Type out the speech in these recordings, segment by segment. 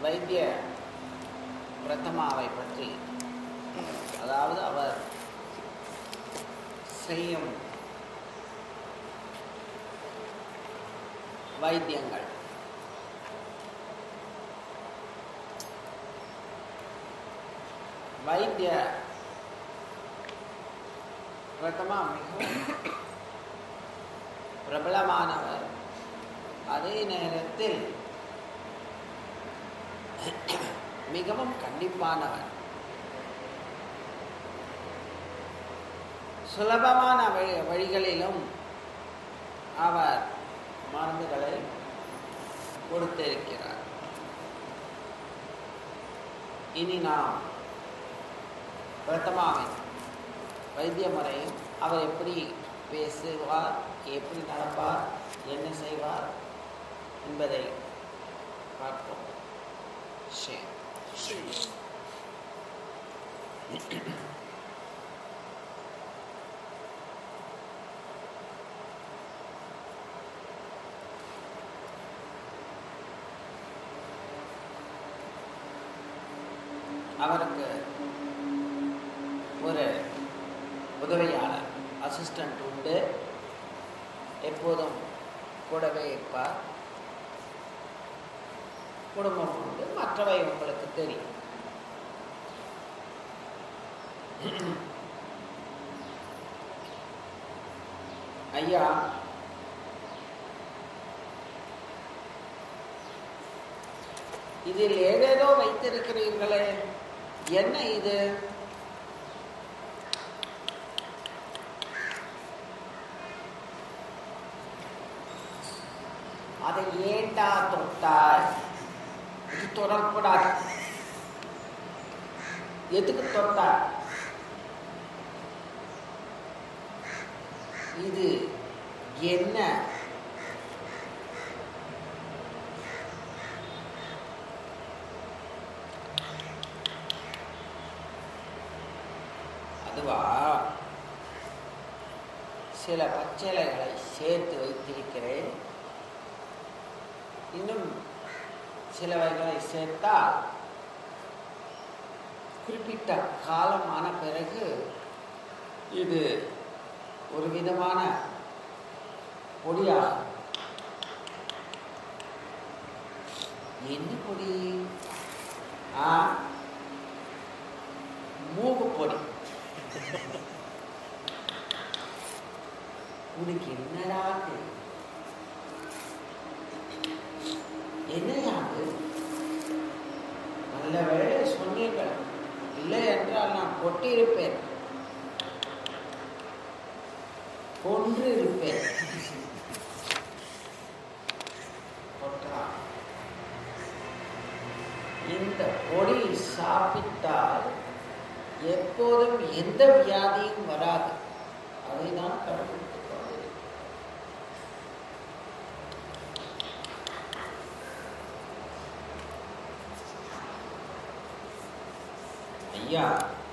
வைத்திய பிரதமாவை பற்றி அதாவது அவர் செய்யும் வைத்தியங்கள் வைத்திய பிரதமா மிகவும் பிரபலமானவர் அதே நேரத்தில் மிகவும் கண்டிப்பானவர் சுலபமான வழி வழிகளிலும் அவர் மருந்துகளை கொடுத்திருக்கிறார் இனி நாம் பிரதமாவின் வைத்திய முறையும் அவர் எப்படி பேசுவார் எப்படி நடப்பார் என்ன செய்வார் என்பதை பார்ப்போம் சரி அவருக்கு ஒரு உதவியாளர் அசிஸ்டண்ட் உண்டு எப்போதும் கூடவே இருப்பார் குடும்பம் உண்டு மற்றவை உங்களுக்கு தெரியும் ஐயா இதில் ஏதேதோ வைத்திருக்கிறீர்களே என்ன இது அதை ஏண்டா தொட்டாய் இது தொடரக்கூடாது எதுக்கு தொட்டாய் இது என்ன அதுவா சில பச்சிலைகளை சேர்த்து வைத்திருக்கிறேன் இன்னும் சிலவைகளை சேர்த்தால் குறிப்பிட்ட காலமான பிறகு இது ஒரு விதமான பொடியாகும் என்ன பொடி ஆ மூக்கு பொடி உனக்கு என்னடா தெரியும் என்னையாது நல்ல வேலை சொன்னீர்கள் இல்லை என்றால் நான் கொட்டியிருப்பேன் கொன்று இருப்பேன் கொற்றா. இந்த பொடி சாப்பிட்டால் எப்போதும் எந்த வியாதியும் வராது அதை நான் கண்டுபிடித்துக் கொண்டேன் ஐயா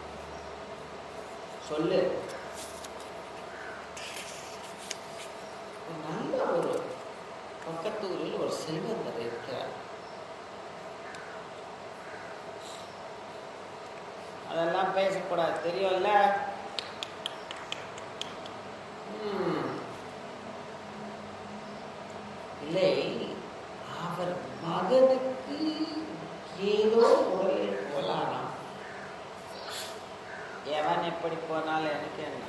சொல்லு ஒரு நல்ல ஒரு பக்கத்தூரில் ஒரு செல்வந்தர் இருக்கிறார் அதெல்லாம் பேசக்கூடாது தெரியும்ல ம். இல்லை அவர் மகனுக்கு ஏதோ உடலில் போலானாம் எவன் எப்படி போனாலும் எனக்கு என்ன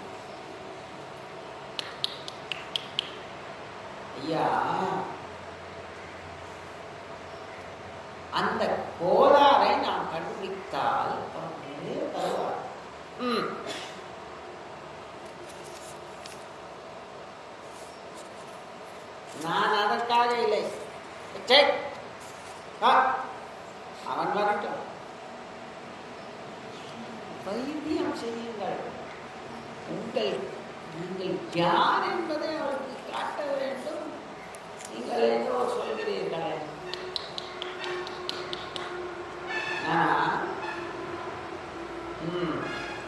ஐயா அந்த கோளாறை நாம் கண்டுபிடித்தால் அவன் நிறைய தருவார் ம். நான் அதற்காக இல்லை சே, வா. அவன் வரட்டும் வைத்தியம் செய்யுங்கள் உங்கள் நீங்கள் யார் என்பதை அவருக்கு காட்ட வேண்டும் நீங்கள் ஏதோ சொல்கிறீர்களே நானா? ம்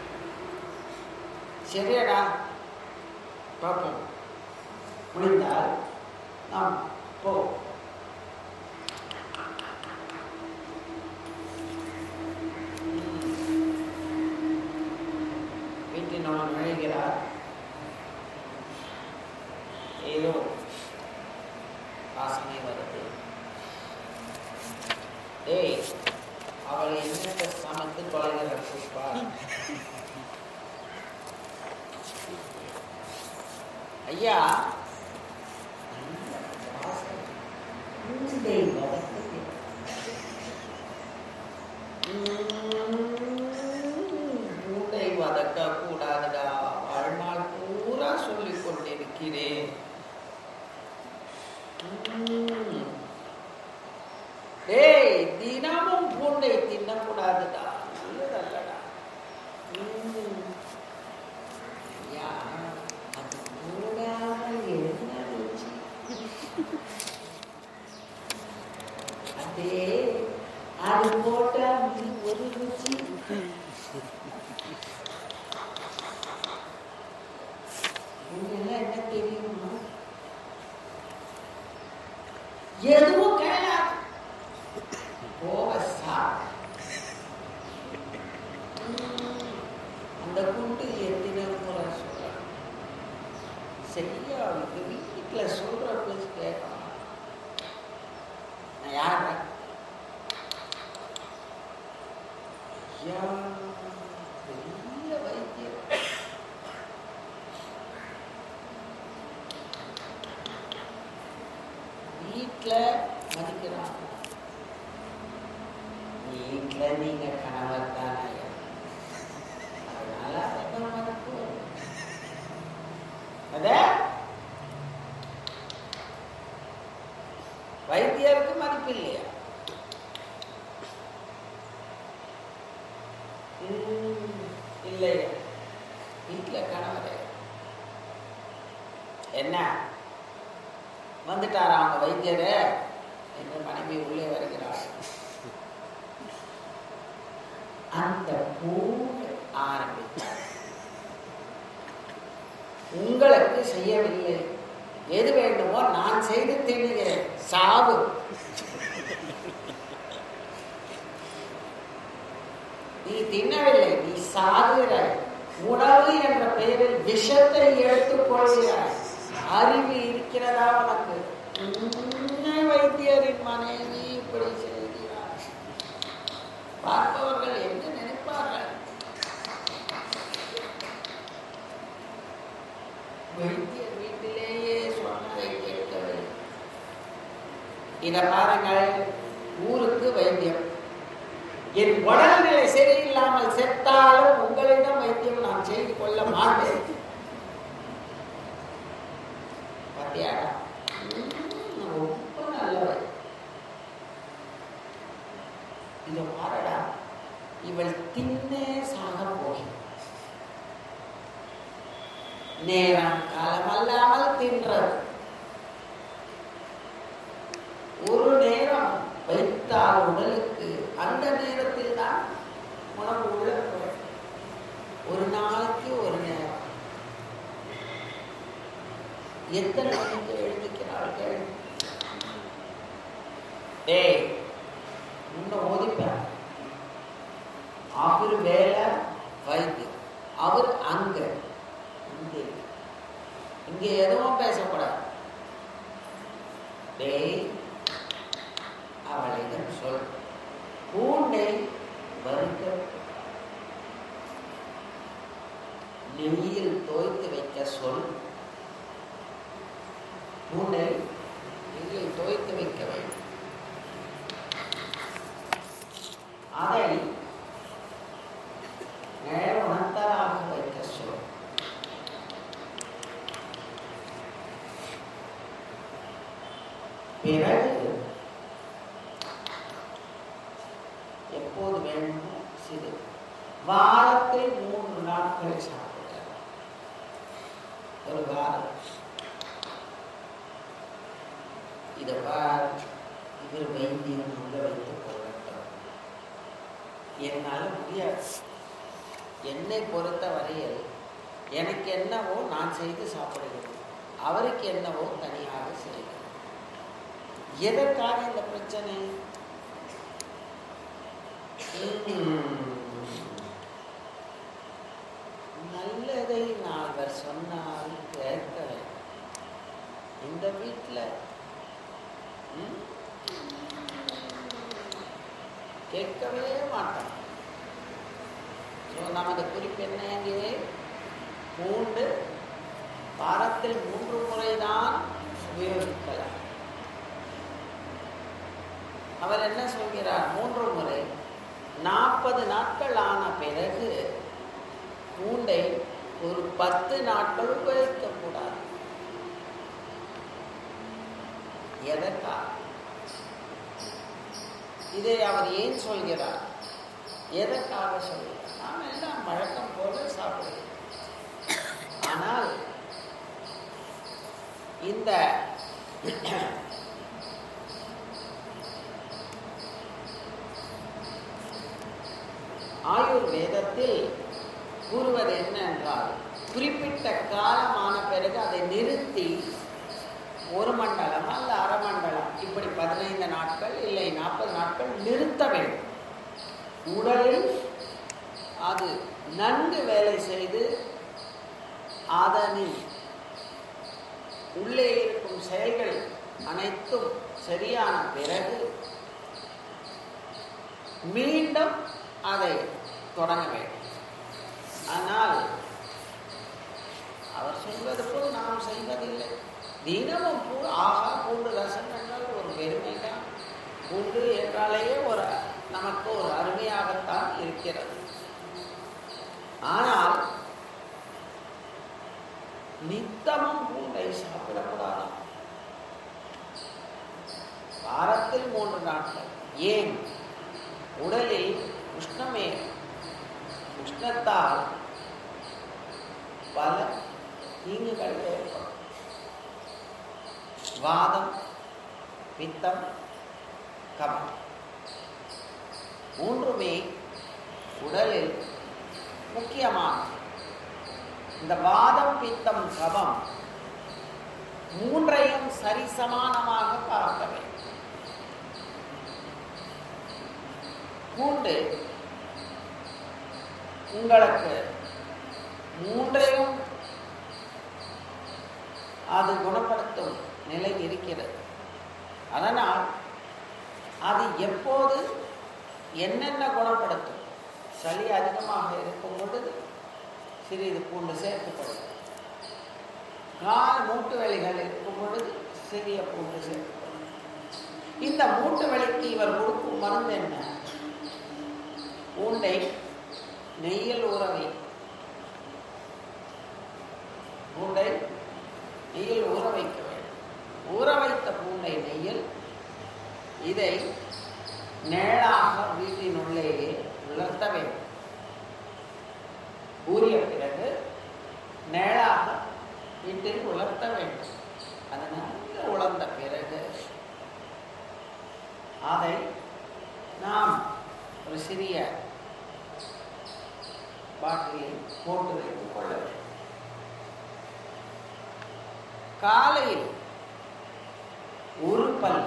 சரியடா பார்ப்போம் முடிந்தால் நாம் போ ஐயோ வாசனை வருது டேய் அவளை என்னத்தை சமைத்து தொலைகிற புஷ்பா ஐயா பூண்டை வதக்குது. உம், பூண்டை வதக்க கூடாதுடா வாழ்நாள் பூரா சொல்லிக் கொண்டிருக்கிறேன் உம். டேய் தினமும் பூண்டை தின்னக்கூடாதுடா நல்லதல்லடா உம். ஐயா, அது போடாமல் என்ன ருச்சி அதே அது போட்டா இது ஒரு ருச்சி இதெல்லாம் என்ன தெரியுமா எதுவும் கிடையாது போக சாப்பிடு. உம், அந்த குண்டு எத்தனை முறை சொல்றேன் சரியா அவனுக்கு வீட்டில் சொல்ற பேச்சு கேட்கணும் நான் யார் ஐயா பெரிய வைத்தியர் வீட்டில் மதிக்கிறான் வீட்டில் நீங்க கணவர் தானே அதனால அதான் மதிப்பு அதே வைத்தியருக்கு மதிப்பு இல்லையா ம், இல்லையா வீட்டில் கணவர் என்ன வந்துட்டாரா அவங்க வைத்தியரு என்று மனைவி உள்ளே வருகிறார் அந்த பூண்டு ஆரம்பித்தார் உங்களுக்கு செய்யவில்லை எது வேண்டுமோ நான் செய்து தின்னுகிறேன் சாவு நீ தின்னவில்லை நீ சாகுகிறாய் உணவு என்ற பெயரில் விஷத்தை எடுத்துக் கொள்கிறாய் அறிவு இருக்கிறதா உனக்கு உன்னை வைத்தியரின் மனைவி இப்படி செய்கிறார் பார்ப்பவர்கள் என்ன நினைப்பார்கள் வைத்தியர் வீட்டிலேயே சொன்னதை கேட்கவில்லை இத பாருங்கள் ஊருக்கு வைத்தியம் என் உடல்நிலை சரியில்லாமல் செத்தாலும் உங்களிடம் வைத்தியம் நான் செய்து கொள்ள மாட்டேன் பாத்தியாடா உம், ரொம்ப நல்லவள் இத பாருடா இவள் தின்னே சாக போகிறாள் நேரம் காலமல்லாமல் தின்றது ஒரு நேரம் வைத்தால் உடலுக்கு அந்த நேரத்தில் தான் உணவு உள்ள போகும். ஒரு நாளைக்கு ஒரு நேரம் எத்தனை மணிக்கு எழுந்திக்கிறார்கள் டேய் இன்னும் ஓதிப்பார் அவர் வேலை வைத்தியம் அவர் அங்க இங்கே இங்க எதுவும் பேசக்கூடாது டேய் அவளிடம் சொல் பூண்டை வறுக்க நெய்யில் தோய்த்து வைக்க சொல் பூண்டை நெய்யில் தோய்த்து வைக்க வேண்டும் அதை நேர உணர்த்தலாக வைக்க சொல் பிறகு எப்போது வேண்டுமோ சிறு வாரத்தில் மூன்று நாட்கள் சாப்பிட ஒரு வாரம் இதை பார் இவர் வைத்தியம் உள்ள வைத்துக் கொள்ளட்டும் என்னால் முடியாது என்னை பொறுத்த வரையில் எனக்கு என்னவோ நான் செய்து சாப்பிடுகிறேன் அவருக்கு என்னவோ தனியாக செய்கிறேன் எதற்காக இந்த பிரச்சனை உம். நல்லதை நால்வர் சொன்னால் கேட்க வேண்டும் இந்த வீட்டில் கேட்கவே மாட்டான் ஸோ நமது குறிப்பு என்ன இங்கே பூண்டு வாரத்தில் மூன்று முறைதான் உபயோகிக்கலாம் அவர் என்ன சொல்கிறார் மூன்று முறை நாற்பது நாட்கள் ஆன பிறகு பூண்டை ஒரு பத்து நாட்கள் உபயோகிக்கக்கூடாது எதற்காக இதை அவர் ஏன் சொல்கிறார் எதற்காக சொல்கிறார் நாம் எல்லாம் வழக்கம் போல சாப்பிடுகிறோம் ஆனால் இந்த ஆயுர்வேதத்தில் கூறுவது என்ன என்றால் குறிப்பிட்ட காலமான பிறகு அதை நிறுத்தி ஒரு மண்டலம் அல்ல அரை மண்டலம் இப்படி பதினைந்து நாட்கள் இல்லை நாற்பது நாட்கள் நிறுத்த வேண்டும் உடலில் அது நன்கு வேலை செய்து அதனில் உள்ளே இருக்கும் செயல்கள் அனைத்தும் சரியான பிறகு மீண்டும் அதை தொடங்க வேண்டும் ஆனால் அவர் சொல்வது போல் நாம் செய்வதில்லை தினமும் பூ ஆகா பூண்டு ரசம் என்றால் ஒரு பெருமை தான் பூண்டு என்றாலேயே ஒரு நமக்கு ஒரு அருமையாகத்தான் இருக்கிறது ஆனால் நித்தமும் பூண்டை சாப்பிடக்கூடாது வாரத்தில் மூன்று நாட்கள் ஏன் உடலில் உஷ்ணமே உஷ்ணத்தால் பல தீங்குகள் ஏற்படும் வாதம் பித்தம் கபம் மூன்றுமே உடலில் முக்கியமானது இந்த வாதம் பித்தம் கபம் மூன்றையும் சரிசமானமாக பார்க்க வேண்டும் பூண்டு உங்களுக்கு மூன்றையும் அது குணப்படுத்தும் நிலை இருக்கிறது அதனால் அது எப்போது என்னென்ன குணப்படுத்தும் சளி அதிகமாக இருக்கும் பொழுது சிறிது பூண்டு சேர்க்கப்படும் கால் மூட்டு வலிகள் இருக்கும் பொழுது சிறிய பூண்டு சேர்க்கப்படும் இந்த மூட்டு வலிக்கு இவர் கொடுக்கும் மருந்து என்ன பூண்டை நெய்யில் ஊறவை பூண்டை நெய்யில் ஊற வைக்க வேண்டும் ஊற வைத்த பூண்டை நெய்யில் இதை நேளாக வீட்டினுள்ளேயே உலர்த்த வேண்டும் ஊறிய பிறகு நேளாக வீட்டில் உலர்த்த வேண்டும் அது நன்கு உலர்ந்த பிறகு அதை நாம் ஒரு சிறிய பாட்டிலில் போட்டு வைத்துக் கொள்ள வேண்டும் காலையில் ஒரு பல்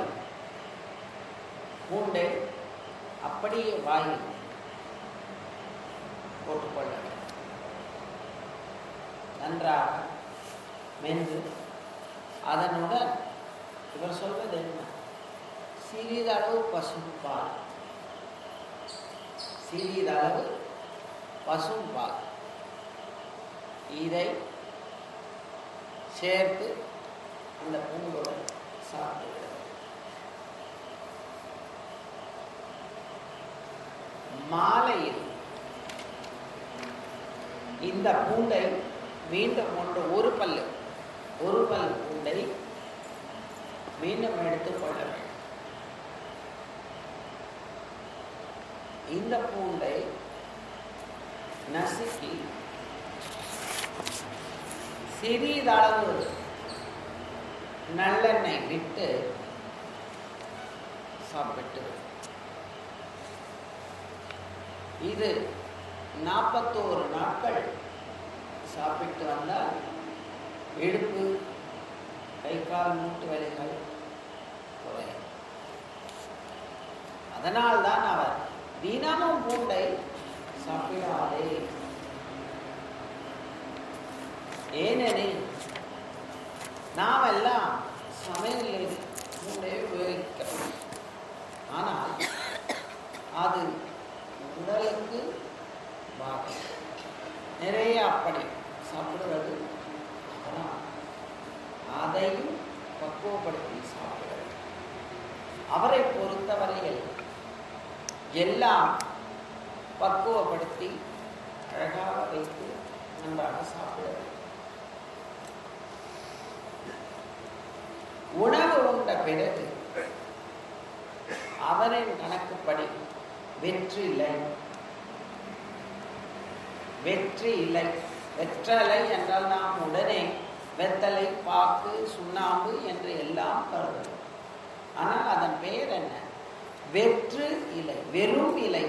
பூண்டை அப்படியே வாயில் போட்டுக்கொள்ள வேண்டும் நன்றாக மென்று அதனுடன் இவர் சொல்வது என்ன சிறிதளவு பசும்பால் சிறிதளவு பசும்பால் இதை சேர்த்து அந்த பூண்டுடன் சாப்பிடுகிறது மாலையில் இந்த பூண்டை மீண்டும் ஒன்று ஒரு பல்லு ஒரு பல் பூண்டை மீண்டும் எடுத்துக் கொள்ள வேண்டும் இந்த பூண்டை நசுக்கி சிறிதளவு நல்லெண்ணெய் விட்டு சாப்பிட்டு இது நாற்பத்தோரு நாட்கள் சாப்பிட்டு வந்தால் இடுப்பு கை கால் மூட்டு வலிகள் குறையும் அதனால்தான் அவர் தினமும் பூண்டை சாப்பிடாதே ஏனெனில் நாமெல்லாம் சமையல் மூடே உபயோகிக்கிறோம் ஆனால் அது உடலுக்கு பாகம் நிறைய அப்படி சாப்பிடுவது அப்புறம் அதையும் பக்குவப்படுத்தி சாப்பிடுவது அவரை பொறுத்தவரையில் எல்லாம் பக்குவப்படுத்தி அழகாக வைத்து நன்றாக சாப்பிடுவது உணவு உண்ட பிறகு அவரின் கணக்குப்படி வெற்றி இல்லை வெற்றி இல்லை வெற்றலை என்றால் நாம் உடனே வெத்தலை பாக்கு சுண்ணாம்பு என்று எல்லாம் கருதுகிறோம் ஆனால் அதன் பெயர் என்ன வெற்று இலை வெறும் இலை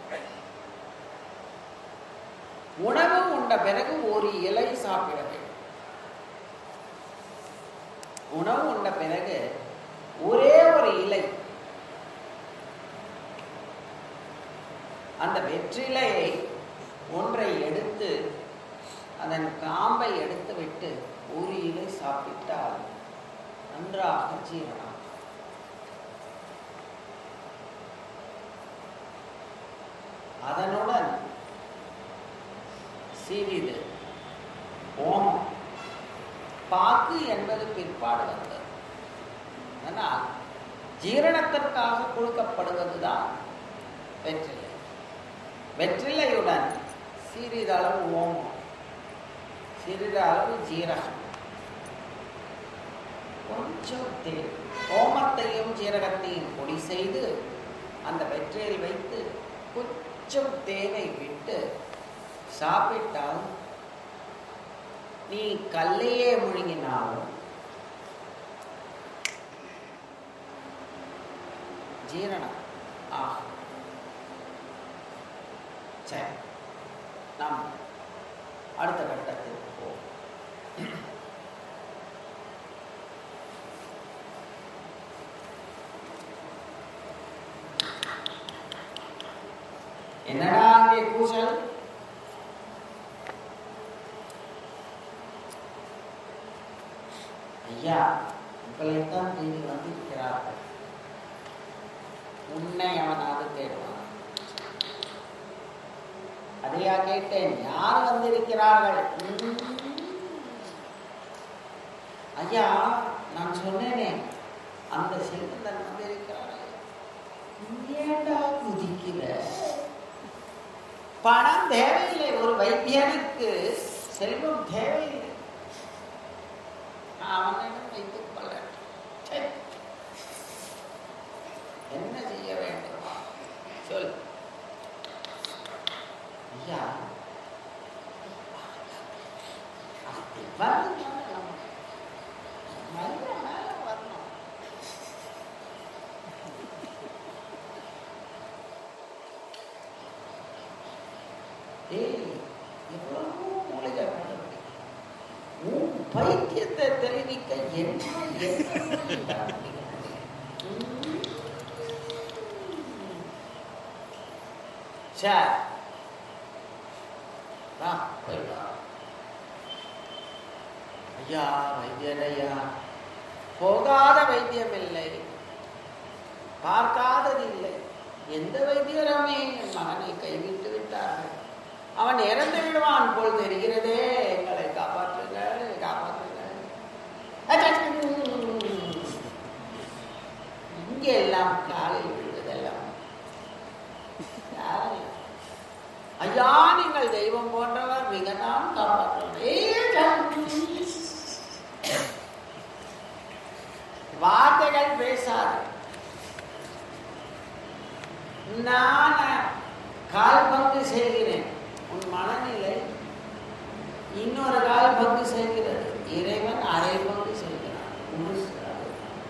உணவு உண்ட பிறகு ஒரு இலை சாப்பிட வேண்டும் உணவு உண்ட பிறகு ஒரே ஒரு இலை அந்த வெற்றிலையை ஒன்றை எடுத்து அதன் காம்பை எடுத்து விட்டு ஒரு இலை சாப்பிட்டால் நன்றாக ஜீரணம் அதனுடன் சிறிது ஓமம் பாக்கு என்பது பிற்பாடு வந்தது ஆனால் ஜீரணத்திற்காக கொடுக்கப்படுவதுதான் வெற்றிலை வெற்றிலையுடன் சிறிதளவு ஓமம் சிறிதளவு ஜீரகம் கொஞ்சம் தேன் ஓமத்தையும் ஜீரகத்தையும் பொடி செய்து அந்த வெற்றிலையில் வைத்து கொஞ்சம் தேனை விட்டு சாப்பிட்டால் நீ கல்லையே முழுங்கினாலும் ஜீரணம் ஆகும் சரி நாம் அடுத்த கட்டத்திற்கு போவோம் என்னடா அங்கே கூசல் ஐயா உங்களைத்தான் தேடி வந்திருக்கிறார்கள் உன்னை அவனாவது தேடுவான் அதையா கேட்டேன் யார் வந்திருக்கிறார்கள் ம். ஐயா நான் சொன்னேனே அந்த செல்வந்தன் வந்திருக்கிறார்கள் ஏண்டா குதிக்கிற பணம் தேவையில்லை ஒரு வைத்தியனுக்கு செல்வம் தேவையில்லை அவனிடம் வைத்துக் கொள்ளட்டும் சரி. என்ன செய்ய வேண்டும் சொல் ஐயா அப்படி வரணும் நம்ம. நல்ல மேல வரணும் ஏய் எவ்வளவோ மூலிகை கண்டுபிடி உன் பைத்தியத்தை தெரிவிக்க என்ன என்ன சரி வா போயிட்டு வா. ஐயா வைத்தியர் ஐயா போகாத வைத்தியம் இல்லை பார்க்காதது இல்லை எந்த வைத்தியருமே என் மகனை கைவிட்டு விட்டார்கள் அவன் இறந்து விடுவான் போல் தெரிகிறதே எங்களை காப்பாற்றுங்கள் காப்பாற்றுங்கள் இங்கே எல்லாம் காலில் விழுவதெல்லாம் யாரும் ஐயா நீங்கள் தெய்வம் போன்றவர் நீங்க தான் காப்பாற்றணும் ஏய், வார்த்தைகள் பேசாது நான் கால் பங்கு செய்கிறேன் உன் மனநிலை இன்னொரு கால் பங்கு செய்கிறது இறைவன் அரை பங்கு செய்கிறான் முழுசு அது.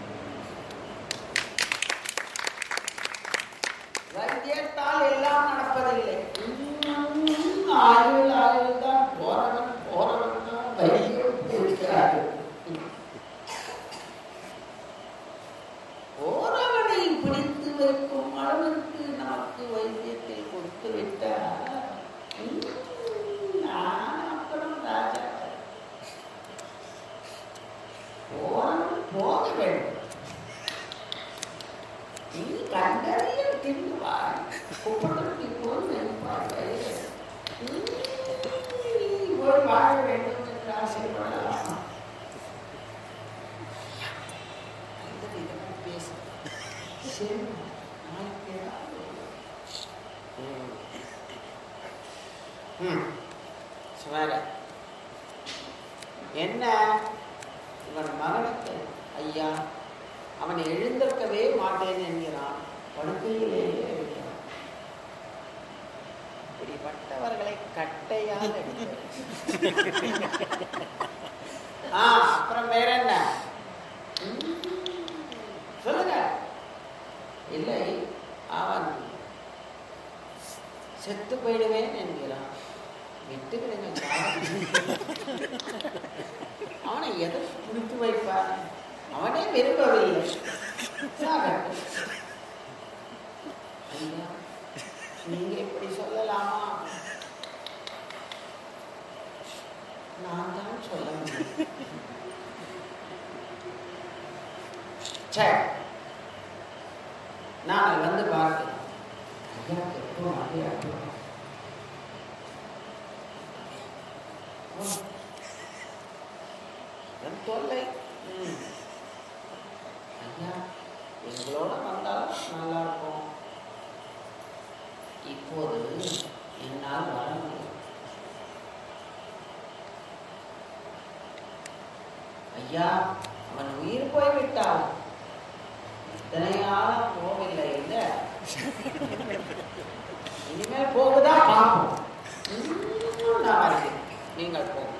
வைத்தியத்தால் எல்லாம் நடப்பதில்லை உம், ஆயுள் ஆயுள் தான் போறவன் போறவன் தான் வைத்தியம் இருக்கிறார்கள் போறவனை பிடித்து வைக்கும் அளவிற்கு நமக்கு வைத்தியத்தை கொடுத்து விட்டார் உம், நான் அப்புறம் ராஜா போக வேண்டும் நீ கண்டறிய தின்னுவாய் குப்பத்தொட்டி போல் நினைப்பாய் நீ போய் வாழ வேண்டும் என்று ஆசைப்படலாம் இந்த விதமா பேசு சரி நாளைக்கு ஏதாவது ம். ம் சுமார என்ன இவன் மகனுக்கு ஐயா அவன் எழுந்திருக்கவே மாட்டேன் என்கிறான் படுக்கையிலேயே இருக்கிறான் இப்படிப்பட்டவர்களை கட்டையாக ஆ அப்புறம் வேற என்ன ம், சொல்லுங்க இல்லை அவன் செத்து போயிடுவேன் என்கிறான் விட்டுவிடுங்க அவனை எதை பிடித்து வைப்பான் அவனே விரும்பவில்லை சாகட்டும். ஐயா, நீங்க இப்படி சொல்லலாமா நான் தான் சொல்ல முடியும் சரி நான் வந்து பார்க்கிறேன் ஐயா எப்போ அதே அற்புதம் ஓ, என் தொல்லை ம். ஐயா எங்களோட வந்தால் நல்லா இருக்கும் இப்போது என்னால் வர முடியும் ஐயா அவன் உயிர் போய்விட்டான் இத்தனையான போகவில்லை இல்லை இனிமேல் போகுதா பார்ப்போம் ம், நான் வருகிறேன் நீங்கள் போங்க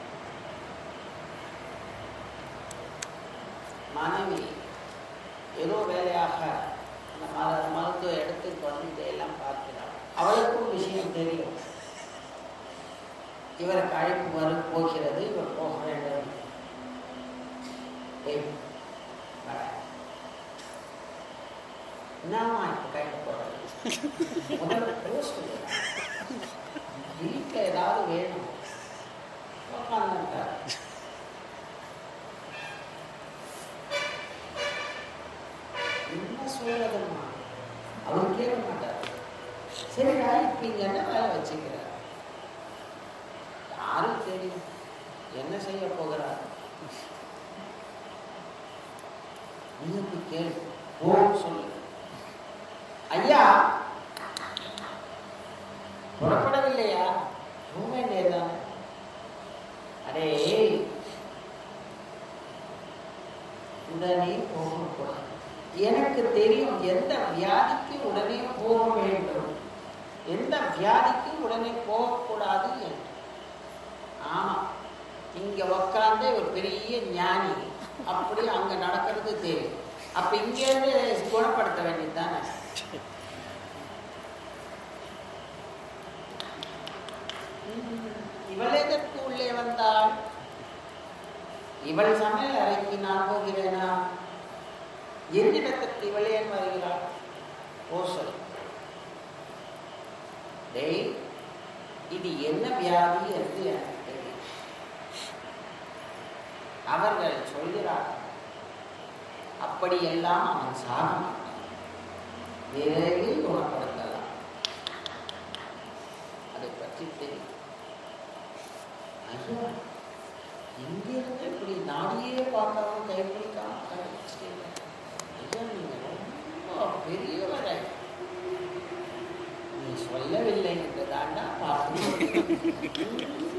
மனைவி ஏதோ வேலையாக அந்த மர மருத்துவ எடுத்துட்டு வந்து இதையெல்லாம் பார்க்கிறாள் அவளுக்கும் விஷயம் தெரியும் இவருக்கு அழைப்பு வரும் போகிறது இவர் போக வேண்டும் ஏய், வரேன். என்னம்மா இப்போ கைட்டு போகிறது முதல்ல போஸ்ட் வீட்டில் ஏதாவது வேணும் உட்காந்துட்டார் என்ன சொல்றதும்மா அவர் கேட்க மாட்டார் சரிடா இப்ப இங்க என்ன வேலை வச்சுக்கிறார் யாரும் தெரியும் என்ன செய்ய போகிறார் நீ இப்படி கேளு ஓ சொல்லு ஐயா புறப்படவில்லையா போக வேண்டியதுதான் அடே இந்த நீ போகக்கூடாது எனக்கு தெரியும் எந்த வியாதிக்கு உடனே போக வேண்டும் எந்த வியாதிக்கு உடனே போகக்கூடாது என்று ஆமா இங்க உக்காந்து ஒரு பெரிய ஞானி அப்படி அங்க நடக்கிறது தெரியும் அப்ப இங்க இருந்து குணப்படுத்த வேண்டியதுதானே ம், இவள் எதற்கு உள்ளே வந்தாள் இவள் சமையல் அறைக்கு நான் போகிறேனா என்னிடத்துக்கு இவள் ஏன் வருகிறாள் ஓ சொல் டேய் இது என்ன வியாதி என்று எனக்கு தெரியும் அவர்கள் சொல்கிறார் அப்படியெல்லாம் அவன் சாக மாட்டான் விரைவில் குணப்படுத்தலாம் அதை பற்றி தெரியும் ஐயா இங்கிருந்து இப்படி நாடியே பார்க்காம கைப்பிடிக்காம கண்டுபிடிச்சிட்டீங்க ஐயா நீங்க ரொம்ப பெரியவரை நீ சொல்லவில்லை என்று தாண்டா பார்த்து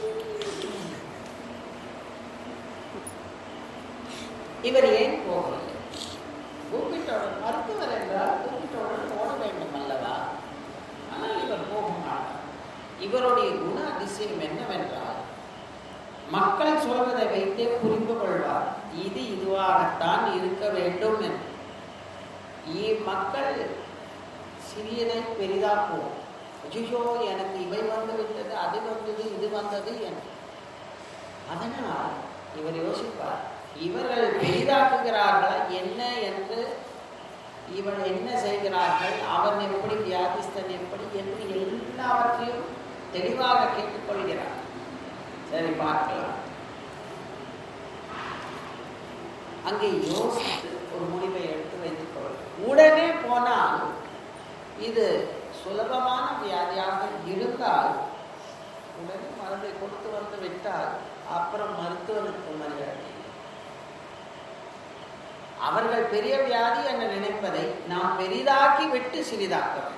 இவர் ஏன் போகவில்லை கூப்பிட்டவுடன் மருத்துவர் என்றால் கூப்பிட்டவுடன் ஓட வேண்டும் அல்லவா ஆனால் இவர் போக மாட்டார் இவருடைய குண அதிசயம் என்னவென்றால் மக்கள் சொல்வதை வைத்தே புரிந்து கொள்வார் இது இதுவாகத்தான் இருக்க வேண்டும் என்று இ- மக்கள் சிறியதை பெரிதாக்குவோம் ஐயோ எனக்கு இவை வந்து விட்டது அது வந்தது இது வந்தது என்று அதனால் இவர் யோசிப்பார் இவர்கள் பெரிதாக்குகிறார்களா என்ன என்று இவன் என்ன செய்கிறார்கள் அவன் எப்படி வியாதிஸ்தன் எப்படி என்று எல்லாவற்றையும் தெளிவாக கேட்டுக்கொள்கிறார் சரி பார்க்கலாம் அங்கே யோசித்து ஒரு முடிவை எடுத்து வைத்துக் கொள் உடனே போனால் இது சுலபமான வியாதியாக இருந்தால் உடனே மருந்தை கொடுத்து வந்து விட்டால் அப்புறம் மருத்துவனுக்கு மரியாதை அவர்கள் பெரிய வியாதி என நினைப்பதை நாம் பெரிதாக்கி விட்டு சிறிதாக்க வேண்டும்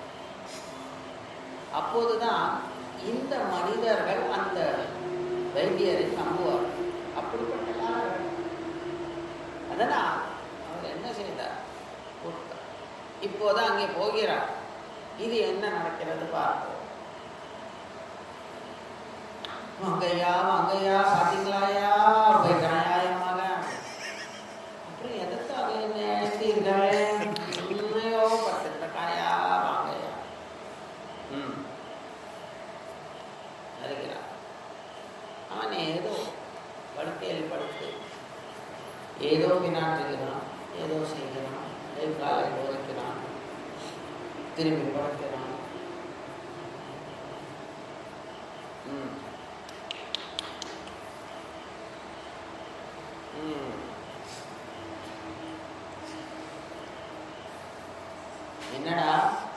அப்போதுதான் இந்த மனிதர்கள் அந்த வைத்தியரை நம்புவார்கள் அப்படிப்பட்ட காலகட்டம் அதனால் அவர் என்ன செய்தார் கொடுத்தார் இப்போது அங்கே போகிறார் இது என்ன நடக்கிறது பார்ப்போம் வாங்கய்யா வாங்கய்யா பாத்தீங்களாயா போய்க்கிறாயா மகன் அப்புறம் எதற்காக என்ன எழுந்தீர்கள் உண்மையோ படுத்துட்டாயா வாங்கய்யா ம் வருகிறார் அவன் ஏதோ படுக்கையில் படுத்து ஏதோ வினாட்டுகிறான் ஏதோ செய்கிறான் கை காலை உரைக்கிறான் திரும்பி படுக்கிறான் ம் ம் என்னடா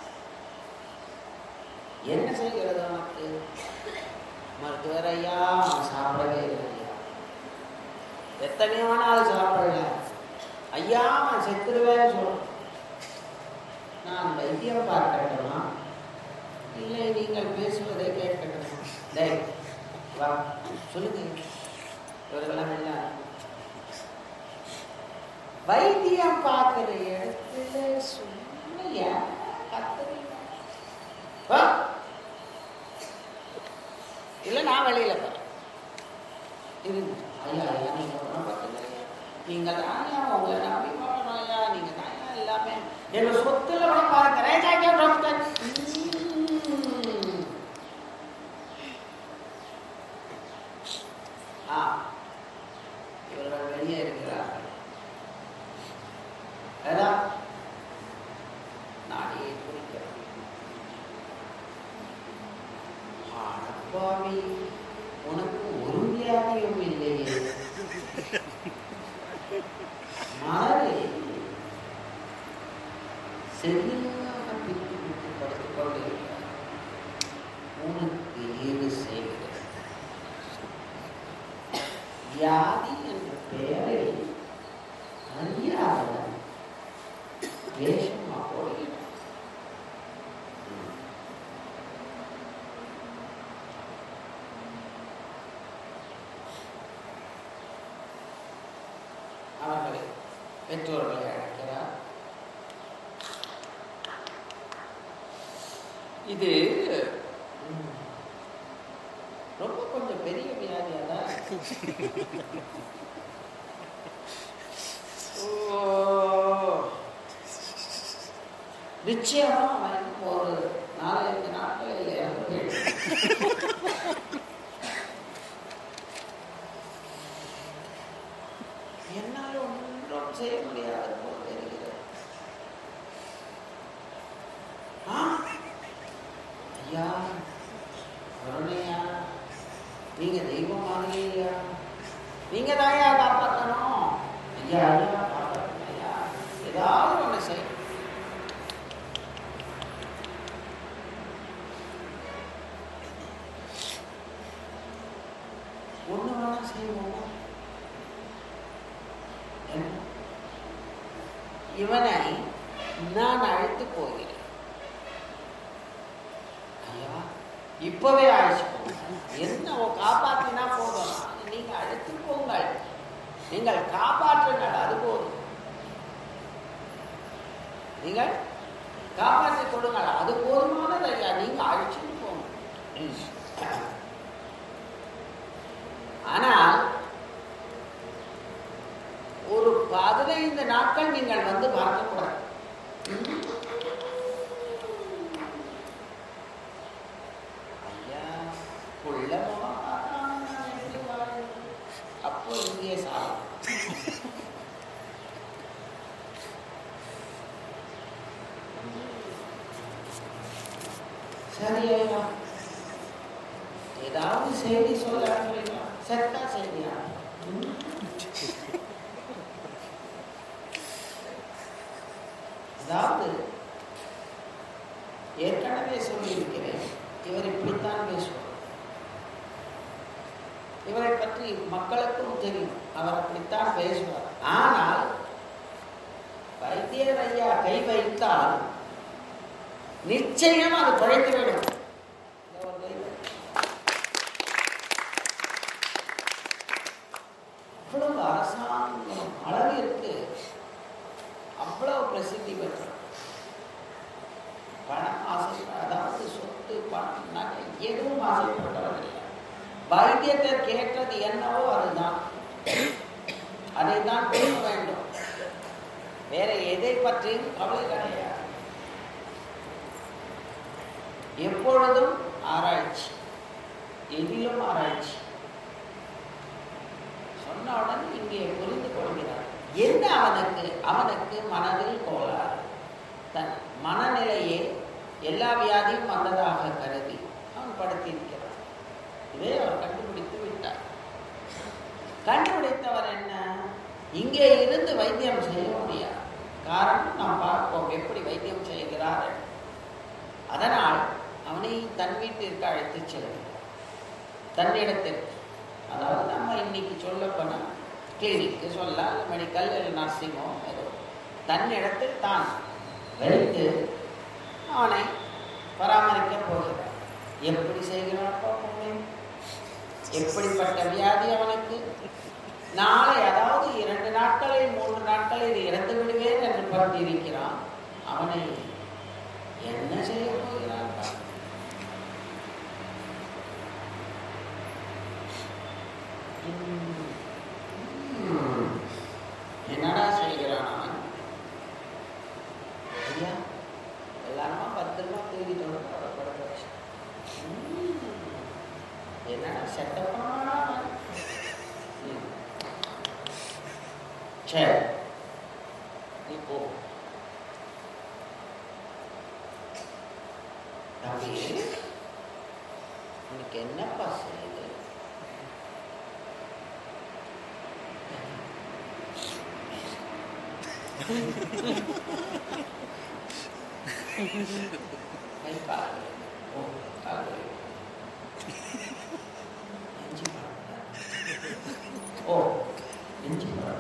என்ன செய்கிறது உனக்கு மருத்துவர் ஐயா அவன் சாப்பிடவே இல்லை ஐயா எத்தனையோ நாள் சாப்பிடல ஐயா அவன் செத்துருவேன்னு சொல்ல நான் வைத்தியம் பார்க்கட்டுமா இல்லை நீங்கள் பேசுவதை கேட்கட்டுமா டேய் வா சொல்லுங்க இவர்களெல்லாம் என்ன வைத்தியம் பார்க்கிற இடத்துல சும்மா ஏன் கத்துறீங்க வா இல்லை நான் வெளியில போறேன் இருங்க ஐயா ஐயா நீங்க ஒன்றும் பார்த்துக்கலையா நீங்க தாயா உங்களை நம்பி போகணும் ஐயா நீங்க தாயா எல்லாமே எங்க சொத்துல கூட பார்க்கிறேன் ஐயா, டாக்டர் உம். ஆ இவர்கள் வெளியே இருக்கிறார்கள் அதான் நாடியை குறிக்கிறார் அடப்பாவி உனக்கு ஒரு வியாதியும் இல்லையே மாறே சரியாக பிட்டு பிட்டு படுத்துக் கொண்டிருக்கிறார் உனக்கு ஏது செய்கிறது வியாதி என்ற பெயரை அறியாத வேஷமா போடுகிறார் அவர்களை பெற்றோர்களை அழைக்கிறார் இது ம், ரொம்ப கொஞ்சம் பெரிய வியாதியா தான் இருக்கு. ஓ நிச்சயமா அவன் ஒரு நாலஞ்சு நாட்களில் இறந்து என்னால் ஒன்றும் செய்ய முடியாது போல் தெரிகிறது ஆ? ஐயா கருணையா நீங்க தெய்வம் மாதிரியா நீங்க தாயா காப்பாற்றணும் ஐயா ஐயா காப்பாற்றணும் ஐயா ஏதாவது ஒன்று செய் ஒன்று வேணா செய்வோமா என்ன? இவனை நான் அழைத்து போகிறேன் ஐயா இப்பவே அழைச்சு போங்க என்ன ஓ காப்பாத்தினா போதும் நீங்க அழைத்து போங்கள் நீங்கள் காப்பாற்றுங்கள் அது போதும் நீங்கள் காப்பாற்றி கொடுங்கள் அது போதுமானது ஐயா நீங்க அழைச்சிட்டு போங்க ஆனால் ஒரு பதினைந்து நாட்கள் நீங்கள் வந்து பார்க்கக்கூடாது ஐயா புள்ள முகம் பார்க்காம நான் எப்படி வாழ்றது? அப்போ இங்கே சாகும் சரி ஐயா ஏதாவது செய்தி சொல்ல செத்தா செய்தியா ஏற்கனவே சொல்லியிருக்கிறேன் இவர் இப்படித்தான் பேசுவார் இவரை பற்றி மக்களுக்கும் தெரியும் அவர் அப்படித்தான் பேசுவார் ஆனால் வைத்தியர் ஐயா கை வைத்தால் நிச்சயம் அது குழைத்துவிடும் இந்த ஒரு கை வை. அவ்வளவு அரசாங்கம் அளவிற்கு அவ்வளவு பிரசித்தி பெற்ற பணம் ஆசை அதாவது சொத்து பணம் நகை எதுவும் ஆசைப்பட்டவர் இல்லை வைத்தியத்தை கேட்டது என்னவோ அதுதான் அதை தான் கொடுக்க வேண்டும் வேற எதை பற்றியும் கவலை கிடையாது எப்பொழுதும் ஆராய்ச்சி எதிலும் ஆராய்ச்சி சொன்னவுடன் இங்கே புரிந்து கொள்கிறார் என்ன அவனுக்கு அவனுக்கு மனதில் கோளாறு தன் மனநிலையே எல்லா வியாதியும் வந்ததாக கருதி அவன் படுத்தியிருக்கிறான் இதை அவர் கண்டுபிடித்து விட்டார் கண்டுபிடித்தவர் என்ன இங்கே இருந்து வைத்தியம் செய்ய முடியாது காரணம் நாம் பார்ப்போம் எப்படி வைத்தியம் செய்கிறார் என்று. அதனால் அவனை தன் வீட்டிற்கு அழைத்துச் செல்கிறார் தன்னிடத்திற்கு அதாவது நம்ம இன்னைக்கு சொல்ல போனால் கிளினிக்கு சொல்ல மெடிக்கல் இல்லை நர்சிங்கோ ஏதோ தன்னிடத்தில் தான் வைத்து அவனை பராமரிக்க போகிறார் எப்படி செய்கிறார் பார்ப்போமே எப்படிப்பட்ட வியாதி அவனுக்கு நாளை அதாவது இரண்டு நாட்களில் மூன்று நாட்களில் இறந்து விடுவேன் என்று பட்டிருக்கிறான் அவனை என்ன செய்ய போகிறான் பார். ம். என்னடா செய்கிறான் அவன் ஐயா எல்லாருமா பத்திரமா தூக்கிட்டு படப்பட வச்சு என்னடா செத்தப்பா சரி நீ போ தம்பி உனக்கு என்னப்பா செய்யுது கை பாரு ஓ பாரு நெஞ்சு பாரு ஓ நெஞ்சு பாரு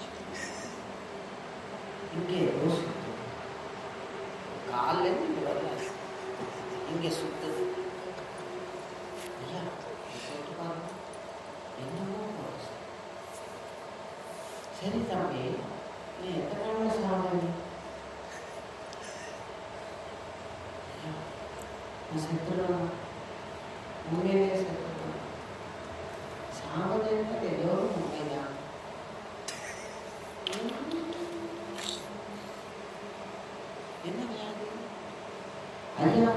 இங்கே ஏதோ சுத்து காலில் இருந்து வரல இங்கே சுத்துது ஐயா இங்க போட்டு பாருங்க என்னமோ போகுது. சரி தம்பி நீ எத்தனை நாள் சாப்பிடுங்க நான் செத்துடுவேன் உண்மையிலேயே செத்துடுவேன் சாவதுன்றது ஏதோ ஒரு உண்மைதான் என்ன வியாதி ஐயா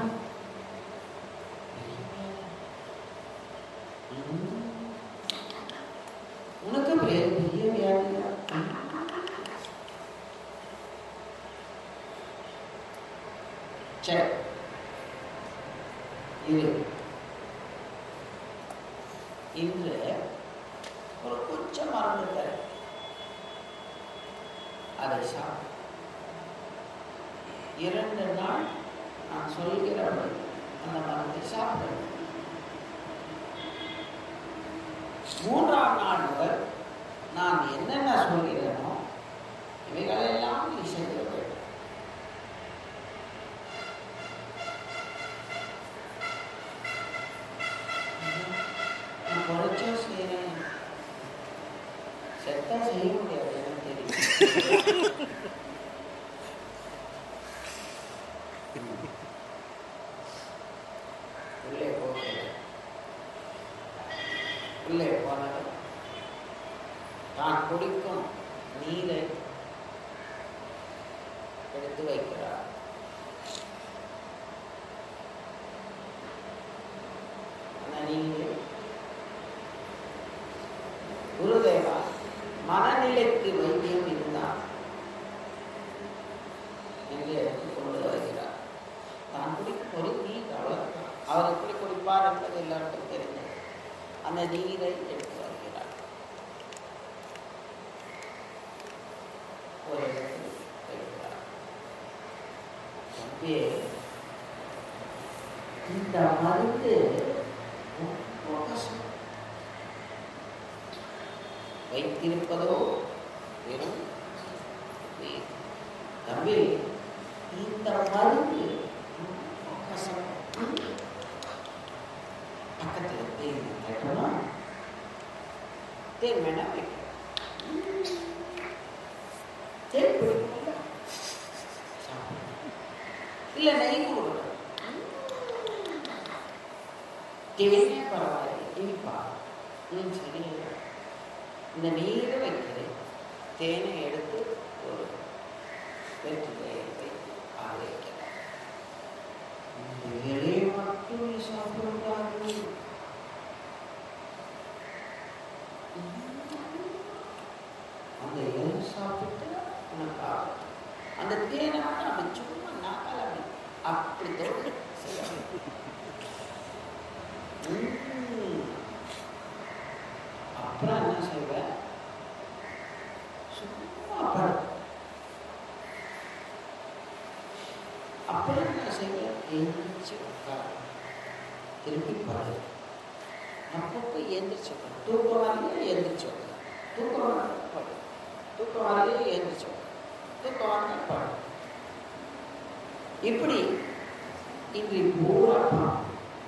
ம். உனக்கு பெரிய பெரிய வியாதி சரி இது இன்று ஒரு கொஞ்சம் மருந்து தரேன் அதை சாப்பிடு இரண்டு நாள் நான் சொல்கிறபடி அந்த மருந்தை சாப்பிடு மூன்றாம் நாள் முதல் நான் என்னென்ன சொல்கிறேனோ இவைகளெல்லாம் நீ செய்ய வேண்டும் நான் குறைச்சா செய்கிறேன் செத்தா செய்ய முடியாது எனக்கு தெரியும் உள்ளே போகல உள்ளே போனது தான் குடிக்கும் நீரை எடுத்து வைக்கிறார் அந்த நீரை குருதேவா மனநிலைக்கு வைத்தியம் இருந்தார் என்று எடுத்து கொண்டு வருகிறார் தான் குடிக்கும் ஒரு நீர் அவ்வளவுதான் அவர் எப்படி குடிப்பார் என்பது எல்லாருக்கும் தெரிந்தது அந்த நீரை எடுத்து வருகிறார் ஒரு இடத்தில் வைக்கிறார் தம்பி இந்த மருந்து ரொம்ப கஷ்டம் வைத்திருப்பதோ வெறும் நீர். தம்பி இந்த மருந்து ரொம்ப கஷ்டம் பக்கத்தில் தேன் வைக்கணுமா தேன் வேணா வைக்கணும் தேன் பிடிக்கும்ல சாப்பிடு. இல்ல நெய் கொடுக்கணும் தேனே பரவாயில்லை இனிப்பா ம் சரி இந்த நீரை வைக்கிறேன் தேனை எடுத்து ஒரு வெற்றிலை வைத்து ஆக வைக்கலாம் இந்த இலையை மட்டும் நீ சாப்பிடக்கூடாது அந்த இலை சாப்பிட்டு உனக்கு ஆகும் அந்த தேனை மட்டும் அப்படி சும்மா நாக்கால அப்படி அப்படி தொட்டு செய்யணும். ம். அப்புறம் என்ன செய்வேன் சும்மா படு அப்புறம் என்ன செய்வேன் எழுந்திரிச்சு உட்காரு திருப்பி படு அப்பப்போ எழுந்திரிச்சு உட்காரு தூக்கம் வரலையே எழுந்திரிச்சு உட்காரு தூக்கம் வரலையே படு தூக்கம் வரலையே எழுந்திரிச்சு உட்காரு தூக்கம் வரலையே படு இப்படி இன்று பூரா பார்ப்போம்.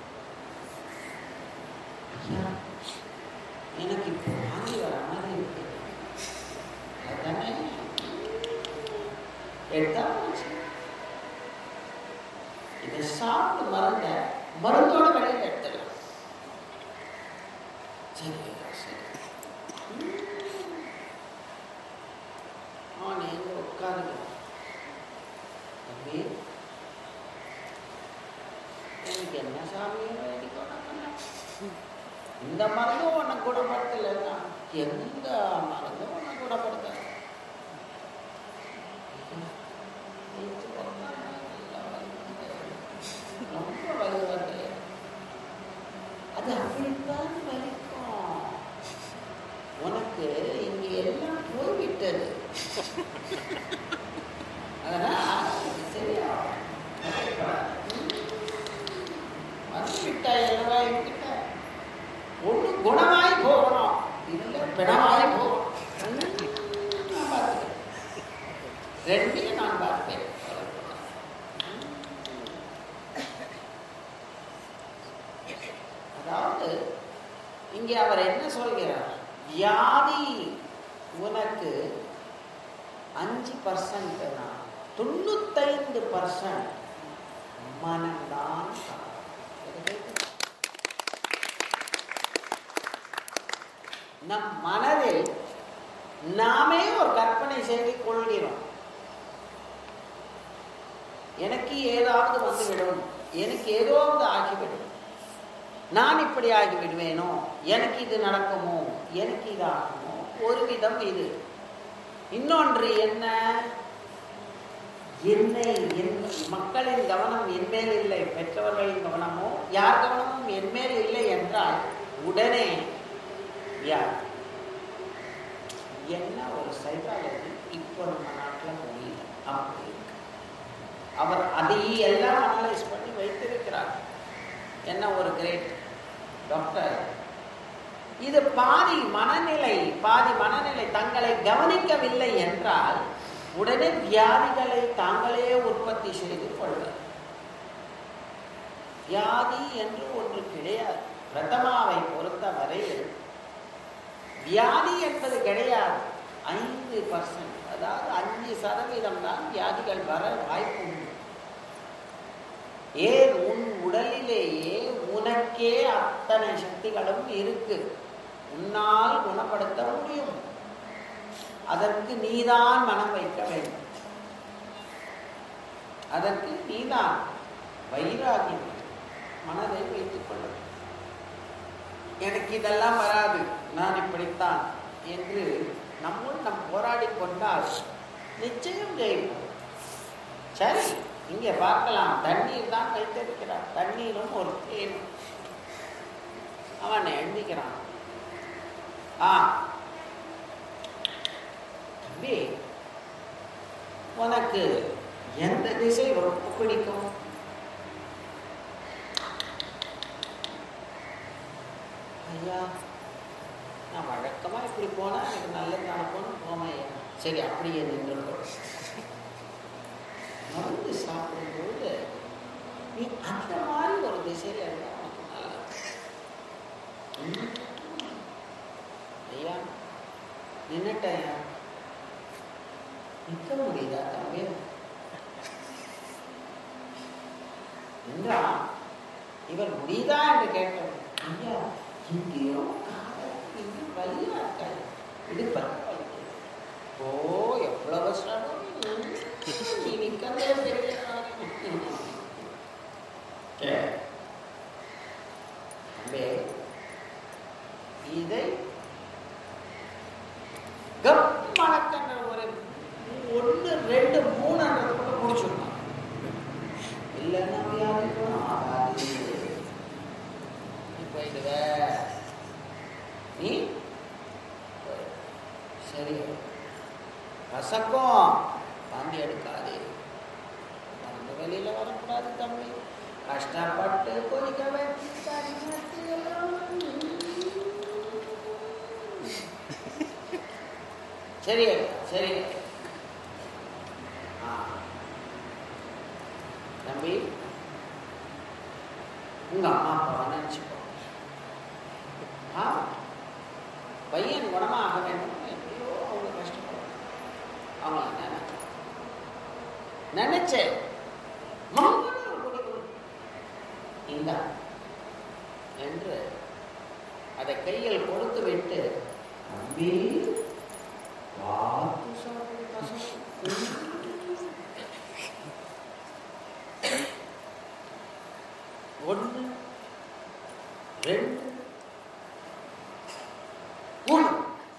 ஐயா எனக்கு இப்போ வாங்கி வர மாதிரி இருக்கு அதானே எடுத்தா போச்சு இதை சாப்பிட்டு மருந்த மருந்தோட வெளியில் எடுத்துடலாம் சரி சரி ஆ நீங்க உட்காருங்க தம்பி எனக்கு என்ன சாமியை வேண்டி கொண்டாங்க இந்த மருந்தும் உன்னை குணப்படுத்தலைன்னா எந்த மருந்தும் உன்னை குணப்படுத்தல ரொம்ப வலி வருது அது அப்படித்தான் வலிக்கும் உனக்கு இங்க எல்லாம் போய்விட்டது அதனால் இது சரியா வந்து விட்டாய் அல்லவா என்கிட்ட ஒண்ணு குணமாய் போகணும் இல்லை பிணமாய் போகணும் நான் பார்த்துக்கிறேன் ரெண்டையும் நான் பார்ப்பேன் அதாவது இங்கே அவர் என்ன சொல்கிறார் வியாதி உனக்கு அஞ்சு பர்சன்ட் தொண்ணூத்தைந்து பர்சன்ட் மனம்தான் காரணம். இது கேட்குதா? நம் மனதில் நாமே ஒரு கற்பனை செய்து கொள்கிறோம் எனக்கு ஏதாவது வந்துவிடும் எனக்கு ஏதோ வந்து ஆகிவிடும் நான் இப்படி ஆகிவிடுவேனோ எனக்கு இது நடக்குமோ எனக்கு இது ஆகுமோ ஒரு விதம் இது இன்னொன்று என்ன என்னை என் மக்களின் கவனம் என் மேல் இல்லை பெற்றவர்களின் கவனமோ யார் கவனமும் என் மேல் இல்லை என்றால் உடனே யார் என்ன ஒரு சைக்காலஜி இப்போ நம்ம நாட்டில் முடியல அப்படி இருக்கு அவர் அதை எல்லாம் அனலைஸ் பண்ணி வைத்திருக்கிறார் என்ன ஒரு கிரேட் டாக்டர் இது பாதி மனநிலை பாதி மனநிலை தங்களை கவனிக்கவில்லை என்றால் உடனே வியாதிகளை தாங்களே உற்பத்தி செய்து கொள்வர் வியாதி என்று ஒன்று கிடையாது பிரதமாவை பொறுத்தவரையில் வியாதி என்பது கிடையாது ஐந்து பர்சன்ட் அதாவது அஞ்சு சதவீதம் தான் வியாதிகள் வர வாய்ப்பு உண்டு ஏன் உன் உடலிலேயே உனக்கே அத்தனை சக்திகளும் இருக்கு உன்னால் குணப்படுத்த முடியும் அதற்கு நீதான் மனம் வைக்க வேண்டும் அதற்கு நீதான் வைராகியம் மனதை வைத்துக் கொள்ள வேண்டும். எனக்கு இதெல்லாம் வராது நான் இப்படித்தான் என்று நம்முள் நம் போராடி கொண்டால் நிச்சயம் ஜெயிப்போம் சரி இங்கே பார்க்கலாம் தண்ணீர் தான் வைத்திருக்கிறார் தண்ணீரும் ஒரு தேனும் அவன் எழுதிக்கிறான் ஆ தம்பி உனக்கு எந்த திசை ரொம்ப பிடிக்கும் ஐயா நான் வழக்கமா இப்படி போனா எனக்கு நல்லது நடக்கும்னு போனேன் ஐயா சரி அப்படியே நின்றுடும் மருந்து சாப்பிடும்போது நீ அந்த மாதிரி ஒரு திசையில இருந்தா உனக்கு நல்லது ம். ஐயா நின்னுட்டேன் ஐயா நிற்க முடியுதா தம்பி என்றா இவர் முடியுதா என்று கேட்டார் ஐயா இங்கேயோ காலத்துக்கு இங்கே வலியா இருக்காது இது பரவாயில்லை ஓ எவ்வளவு சிரமம் நீ நிற்கிறதே தெரியல கே. தம்பி, இதை கம்மணக்கன்ற ஒரு ஒன்று ரெண்டு மூணுன்றதுக்குள்ள முடிச்சிடணும் இல்லைன்னா வியாதிக்கும் ஆகாது நீ போயிடுவ நீ போயிடுவ. சரி கசக்கும் வாந்தி எடுக்காதே மருந்து வெளியில வரக்கூடாது தம்பி கஷ்டப்பட்டு கொதிக்க வச்சு தண்ணி எல்லாம் சரி சரி ஆ. தம்பி உங்க அம்மா அப்பாவை நினைச்சுக்கோ ஆ பையன் குணமாக வேண்டும் எப்படியோ அவங்க கஷ்டப்படுறாங்க அவங்கள நினைச்சு நினைச்சேன் மகனே ஒரு கொடி கொடு. இந்தா என்று அதை கையில் கொடுத்து விட்டு தம்பி பார்த்து சாப்பிடு, கசக்கும். ஒன்று ரெண்டு மூணு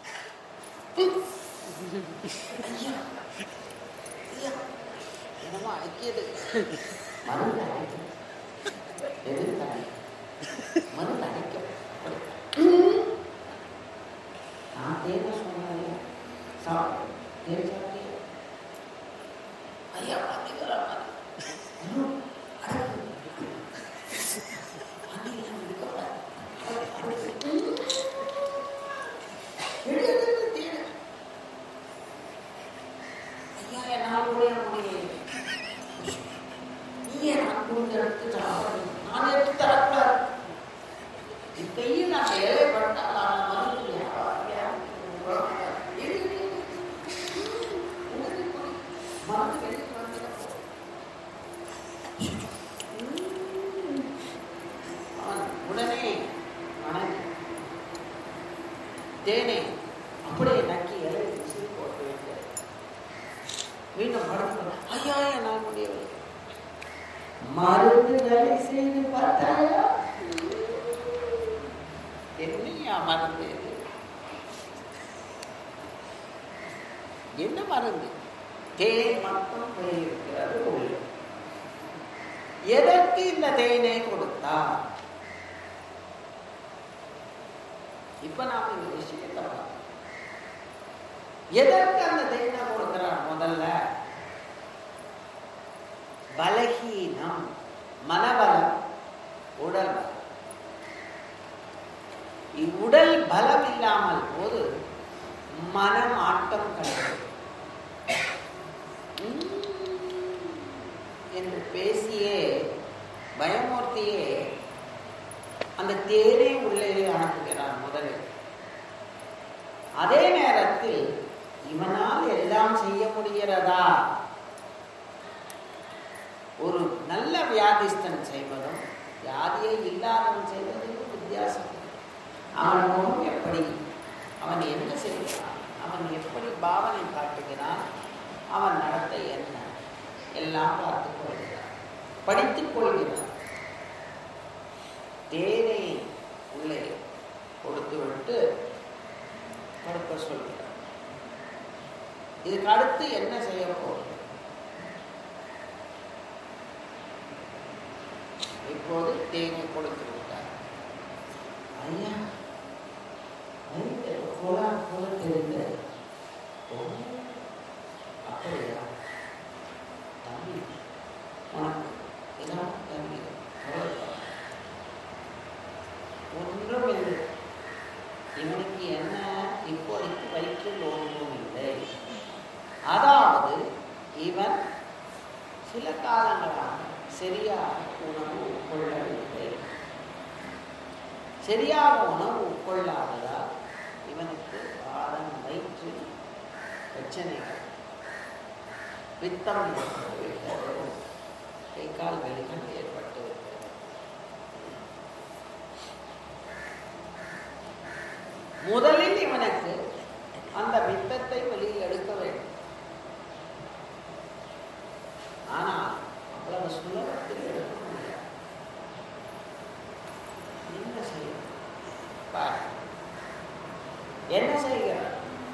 ஐயா, ஐயா, என்னமோ அடிக்கியது மருந்து அடைக்கும் எதிர்த்து அடைக்கும் மருந்து அடைக்கும் நான் தேவை சொன்னேன் சாப்பிடு தேவை சாப்பிட்டியா ஐயா பார்த்தீங்களா ஐயோ, அடக்கு. பாத்தீங்களா, இருக்கக்கூடாது. எழுது, தேடு. ஐயா, என்னால் முடிய முடியல. நீ ஏன் நான் கொடுத்து எடுத்து சாப்பிடணும்? நான் எடுத்து தரக்கூடாது. என் கையில் நான் வேலைப்பட்டால் நான் மருந்து வியாபாரியா? இரு, இரு, இரு. உனக்கு கொடு. மருந்து வெளியே வந்துட போகுது. அவன் உடனே வணங்கி தேனே அப்படியே நக்கி இலை விசிறி போட்டு விட்டு மீண்டும் படுத்து ஐயா என்னால் முடியவில்லை மருந்து வேலை செய்து பார்த்தாயா என்னையா மருந்து இது என்ன மருந்து தேன் மட்டும் போயிருக்கிறது உள்ளே எதற்கு இந்த தேனை கொடுத்தார் இப்ப நாம இந்த விஷயத்தை பார்ப்போம். எதற்கு அந்த தேனை கொடுக்கிறார் முதல்ல பலகீனம் மனபலம் உடல் பலம் இவ்வுடல் பலம் இல்லாமல் போது மனம் ஆட்டம் கிடையாது உம் என்று பேசியே பயமூர்த்தியே அந்த தேனை உள்ளே அனுப்புகிறார் முதலில் அதே நேரத்தில் இவனால் எல்லாம் செய்ய முடிகிறதா ஒரு நல்ல வியாதிஸ்தன் செய்வதும் வியாதியை இல்லாதவன் செய்வதும் வித்தியாசம் அவன் முகம் எப்படி அவன் என்ன செய்கிறான் அவன் எப்படி பாவனை காட்டுகிறான் அவன் நடத்தை என்ன எல்லாம் பார்த்துக் கொள்கிறார் படித்துக் கொள்கிறார் தேனை உள்ளே கொடுத்து விட்டு படுக்க சொல்கிறார் இதுக்கு அடுத்து என்ன செய்ய போகிறது இப்போது தேனை கொடுத்து விட்டார் ஐயா வயிற்று கோலா போல தெரிந்த ஓ அப்படியா தம்பி சில காலங்களாக சரியாக உணவு உட்கொள்ளவில்லை சரியாக உணவு உட்கொள்ளாததால் இவனுக்கு வாதம் வயிற்று பிரச்சனைகள் பித்தம் ஏற்பட்டுவிட்டது கை கால் வலிகள் ஏற்பட்டு விட்டது முதலில் இவனுக்கு அந்த பித்தத்தை வெளியில் எடுக்க வேண்டும் ஆனால் அவ்வளவு சுலபத்தில் எடுக்க முடியாது என்ன செய்ய பாரு என்ன செய்கிறார்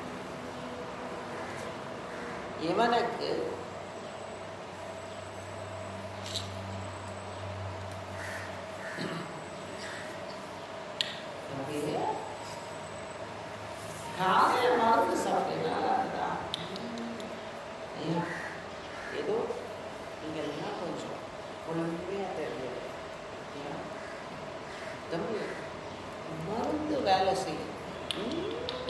இவனுக்கு தவிர காலையில மருந்து சாப்பிட்டீங்கன்னா அதுதான் ஐயோ, ஏதோ நீங்க எல்லாம் கொஞ்சம் ஒழுமையா தெரிஞ்சது ஐயா, தம்பி மருந்து வேலை செய்யும் ம்.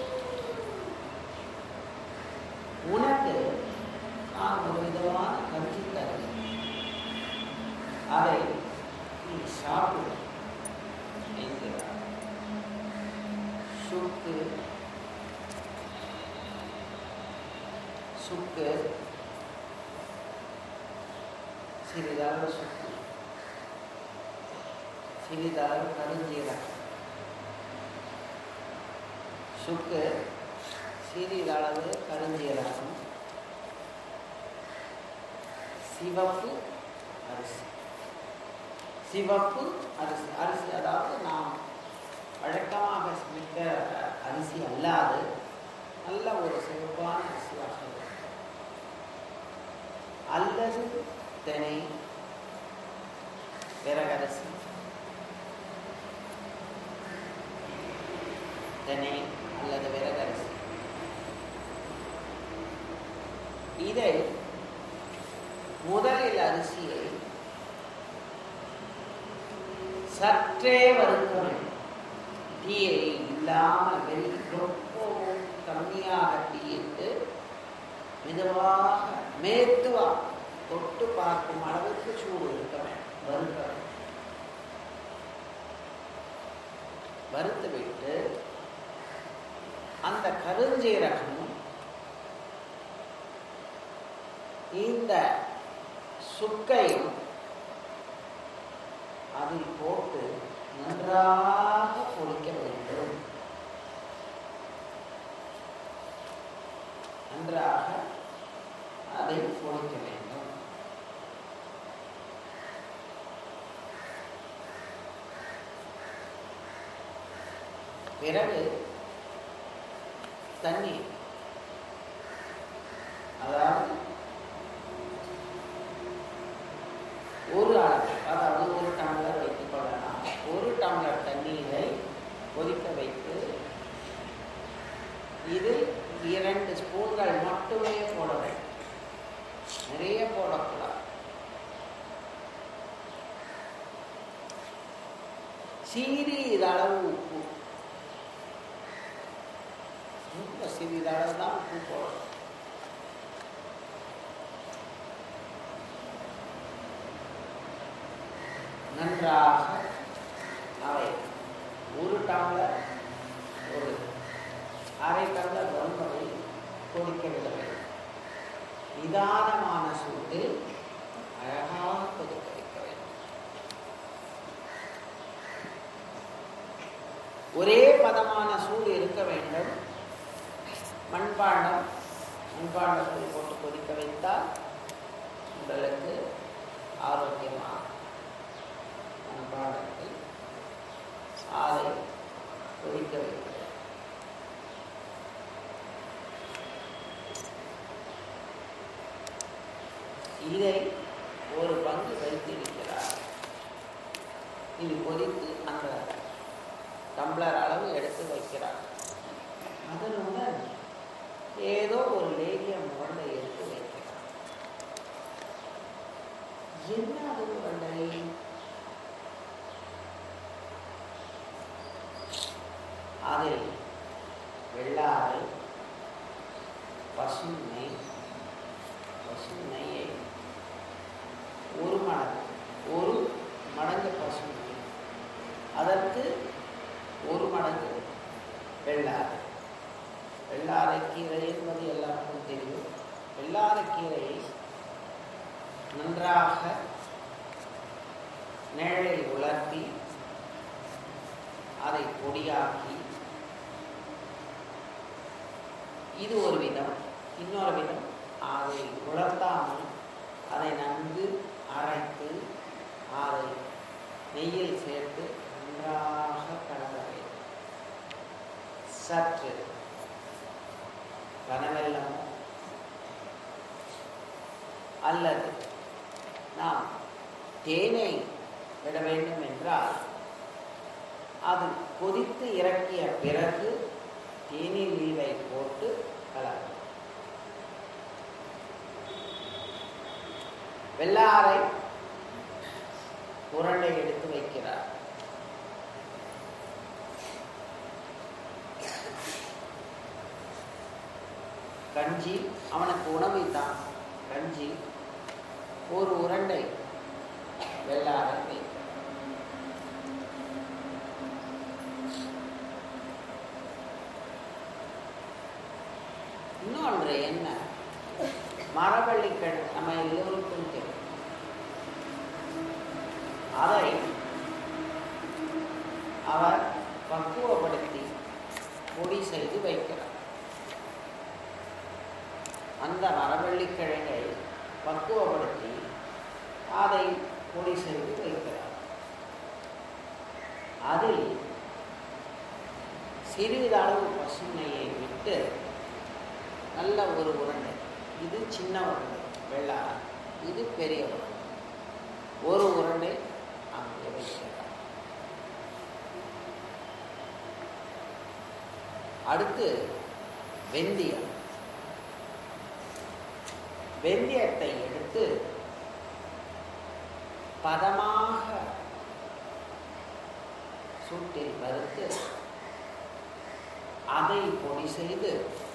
உனக்கு நான் ஒரு விதமான கஞ்சி தருவேன் அதை நீ சாப்பிடு என்கிறார் சுக்கு சுக்கு சிறிதளவு சுக்கு சிறிதளவு கருஞ்சீரகம் சுக்கு சிறிதளவு கருஞ்சீரகம் சிவப்பு அரிசி சிவப்பு அரிசி அரிசி அதாவது நாம் வழக்கமாக சமைக்கிற அரிசி அல்லாது நல்ல ஒரு சிறப்பான அரிசியாக இருக்கும். அல்லது தினை விறகரிசி தினை அல்லது விறகரிசி இதை முதலில் அரிசியை சற்றே வறுக்க வேண்டும் தீயை இல்லாமல் வெறி ரொம்பவும் கம்மியாக தீயிட்டு மெதுவாக மேத்துவா தொட்டு பார்க்கும் அளவுக்கு சூடு இருக்க வேண்டும் வறுக்க வேண்டும் வறுத்து விட்டு அந்த கருஞ்சீரகமும் இந்த சுக்கையும் அதில் போட்டு நன்றாக பொரிக்க வேண்டும் நன்றாக அதை பொரிக்க வேண்டும் பிறகு தண்ணீர் அதாவது ஒரு அளவு அதாவது ஒரு டம்ளர் வைத்துக் கொள்ளலாம் ஒரு டம்ளர் தண்ணீரை கொதிக்க வைத்து இதில் இரண்டு ஸ்பூன்கள் மட்டுமே போட வேண்டும் நிறைய போடக்கூடாது சிறிதளவு உப்பு ரொம்ப சிறிதளவு தான் உப்பு போடணும் நன்றாக அவை ஒரு டம்ளர் ஒரு அரை டம்ளர் வறுமனை கொதிக்க விட வேண்டும் நிதானமான சூட்டில் அழகாக கொதிக்க வைக்க வேண்டும் ஒரே பதமான சூடு இருக்க வேண்டும் மண்பாண்டம் மண்பாண்டத்தில் போட்டு கொதிக்க வைத்தால் உடலுக்கு ஆரோக்கியமாக மண்பாண்டத்தில் அதை கொதிக்க வைக்கிறது இதை ஒரு பங்கு வைத்திருக்கிறார் இது கொதித்து அந்த டம்ளர் அளவு எடுத்து வைக்கிறார் அதனுடன் ஏதோ ஒரு லேகியம் உருண்டை எடுத்து வைக்கிறார் என்ன அது உருண்டை அதில் வெள்ளாறு பசு நெய் பசு நெய்யை ஒரு மடங்கு ஒரு மடங்கு பசுமை அதற்கு ஒரு மடங்கு வெள்ளாரை வெள்ளாரை கீரை என்பது எல்லாருக்கும் தெரியும் வெள்ளாரை கீரையை நன்றாக நிழலில் உலர்த்தி அதை பொடியாக்கி இது ஒரு விதம் இன்னொரு விதம் அதை உலர்த்தாமல் அதை நன்கு அரைத்து அதை நெய்யில் சேர்த்து நன்றாக கலந்த வேண்டும் சற்று கனவெல்லமோ அல்லது நாம் தேனை விட வேண்டும் என்றால் அது கொதித்து இறக்கிய பிறகு தேநீர் நீரை போட்டு கலக்கும் வெள்ளாரை உருண்டை எடுத்து வைக்கிறார் கஞ்சி அவனுக்கு உணவு தான் கஞ்சி ஒரு உருண்டை வெள்ளாரை வைக்கிறார் இன்னொன்று என்ன மரவள்ளிக்கிழங்கு நம்ம எல்லோருக்கும் தெரியும் அதை அவர் பக்குவப்படுத்தி பொடி செய்து வைக்கிறார் அந்த மரவள்ளிக்கிழங்கை பக்குவப்படுத்தி அதை பொடி செய்து வைக்கிறார் அதில் சிறிதளவு பசுமையை விட்டு நல்ல ஒரு உருண்டை இது சின்ன உருண்டை வெள்ளாரம் இது பெரிய உருண்டை ஒரு உருண்டை அங்கே வைக்கிறார் அடுத்து வெந்தயம் வெந்தயத்தை எடுத்து பதமாக சூட்டில் வறுத்து அதை பொடி செய்து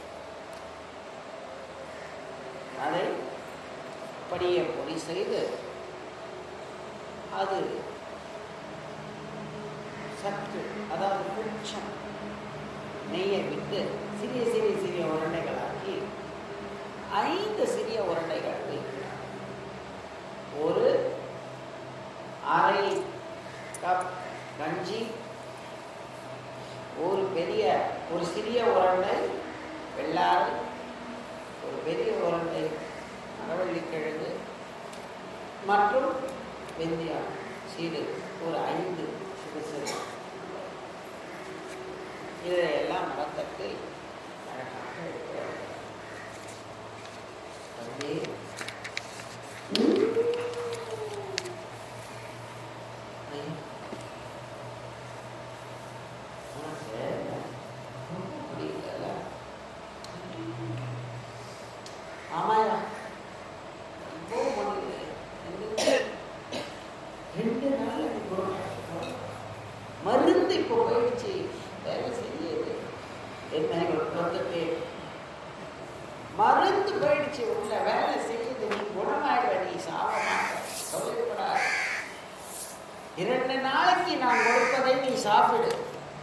அதை அப்படியே பொடி செய்து அது சற்று அதாவது கொஞ்சம் நெய்யை விட்டு சிறிய சிறிய சிறிய உருண்டைகளாக்கி ஐந்து சிறிய உருண்டைகள் வைக்கிறார் ஒரு அரை கப் கஞ்சி ஒரு பெரிய ஒரு சிறிய உருண்டை வெள்ளாறு ஒரு பெரிய உருண்டை மரவள்ளிக்கிழங்கு மற்றும் வெந்தயம் சீடு ஒரு ஐந்து சிறு சிறு இதையெல்லாம் மரத்தட்டில் அழகாக இருக்கிறது அப்படியே ஐயா. உனக்கு ரொம்ப பிடிக்கல ஆமாயா ரொம்ப முடியல ரெண்டு- ரெண்டு நாள் எனக்கு குணமாயிடுச்சு. மருந்து இப்போ போயிடுச்சு வேலை செய்யுது என்ன வந்துட்டு மருந்து போயிடுச்சு உள்ள வேலை செய்யுது நீ குணமாயிடுவ நீ சாக மாட்ட கவலைப்படாத இரண்டு நாளைக்கு நான் கொடுப்பதை நீ சாப்பிடு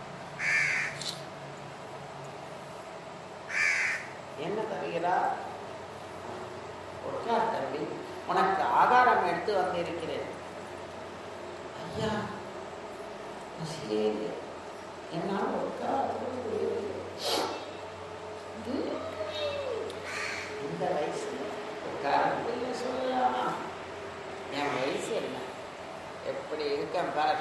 என்ன தருகிறார் உட்கார் தம்பி உனக்கு ஆகாரம் எடுத்து வந்திருக்கிறேன் ஐயா பசியே இல்லை. என்னால் உட்கார முடியவில்லை. இது இந்த வயசுல உட்கார முடியல சொல்லலாமா என் வயசு என்ன எப்படி இருக்கேன் பாரு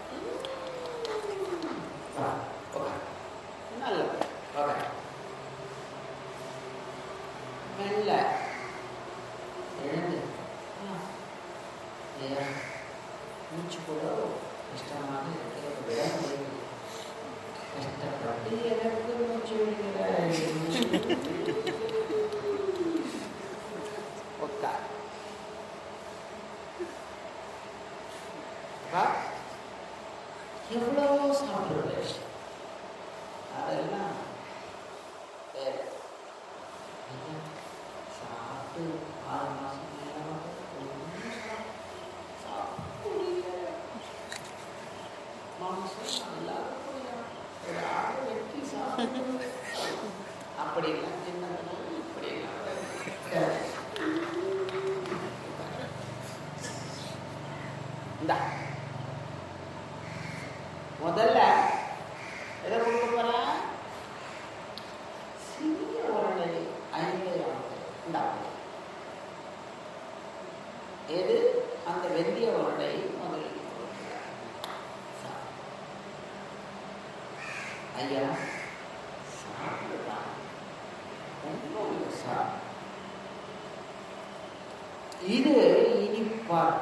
வா, உட்கார். நல்லது உட்கார். மெல்ல எழுந்து ஆ, ஐயா மூச்சு கூட கஷ்டமாக இருக்கிறது விட முடியவில்லை கஷ்டப்பட்டு எனக்கு மூச்சு விடுகிறாய் உட்கார் வா. எவ்வளோ சாப்பிடுவேன் அதெல்லாம் வேற. ஐயா, சாப்பிட்டு ஆறு மாசம் நேரமாக ஒண்ணும் சாப்பிட புரியல மாம்சம் நல்லா புரியல ஒரு ஆடு வெட்டி சாப்பிடுறது அப்படி இல்லை சின்னதுனால இப்படி எல்லாம் இந்தா முதல்ல எதை கொடுக்க போறேன் சிறிய உருளை ஐந்து இந்தா எது அந்த வெந்திய உருளை முதலில் கொடுக்கிறார். சா- ஐயா சாப்பிடுறா ஒன்றும் இல்லை சார் இது இனிப்பார்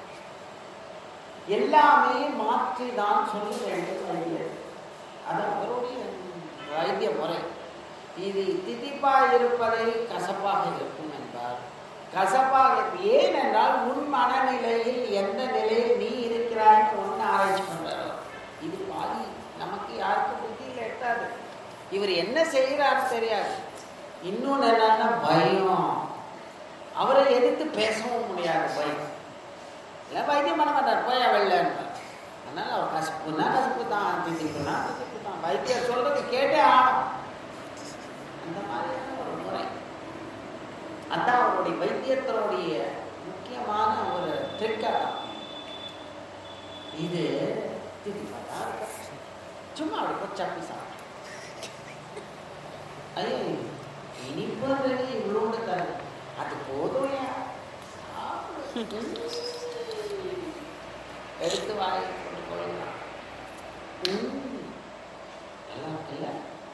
எல்லாமே மாற்றி தான் சொல்ல வேண்டும் வைத்தியர் அது அவருடைய வைத்திய முறை இது திதிப்பாக இருப்பதை கசப்பாக இருக்கும் என்பார் கசப்பாக ஏனென்றால் உன் மனநிலையில் எந்த நிலையில் நீ இருக்கிறாய்ன்னு ஒன்று ஆராய்ச்சி பண்றாரோ இது பாதி நமக்கு யாருக்கு புத்தியில் எட்டாது இவர் என்ன செய்கிறாருன்னு தெரியாது இன்னொன்று என்னன்னா பயம் அவரை எதிர்த்து பேசவும் முடியாது பயம் இல்லை வைத்தியம் பண்ண மாட்டார் போய் வெளிலன்றார் அதனால் அவர் கசப்புனா கசப்பு தான் திதிப்புனா திதிப்பு தான் வைத்தியர் சொல்றது கேட்டே ஆகணும் அந்த மாதிரியான ஒரு முறை அதான் அவருடைய வைத்தியத்தினுடைய முக்கியமான ஒரு ட்ரிக்காக தான் இது திதிப்பாக தான் இருக்கும் சும்மா அப்படி கொச்சாப்பி சாப்பிடும் ஐயோ இனிப்பது இவ்வளோண்டு தருது அது போதும் எடுத்து வாய் கொண்டு போயிடலாம் ம். நல்லா இருக்குல்ல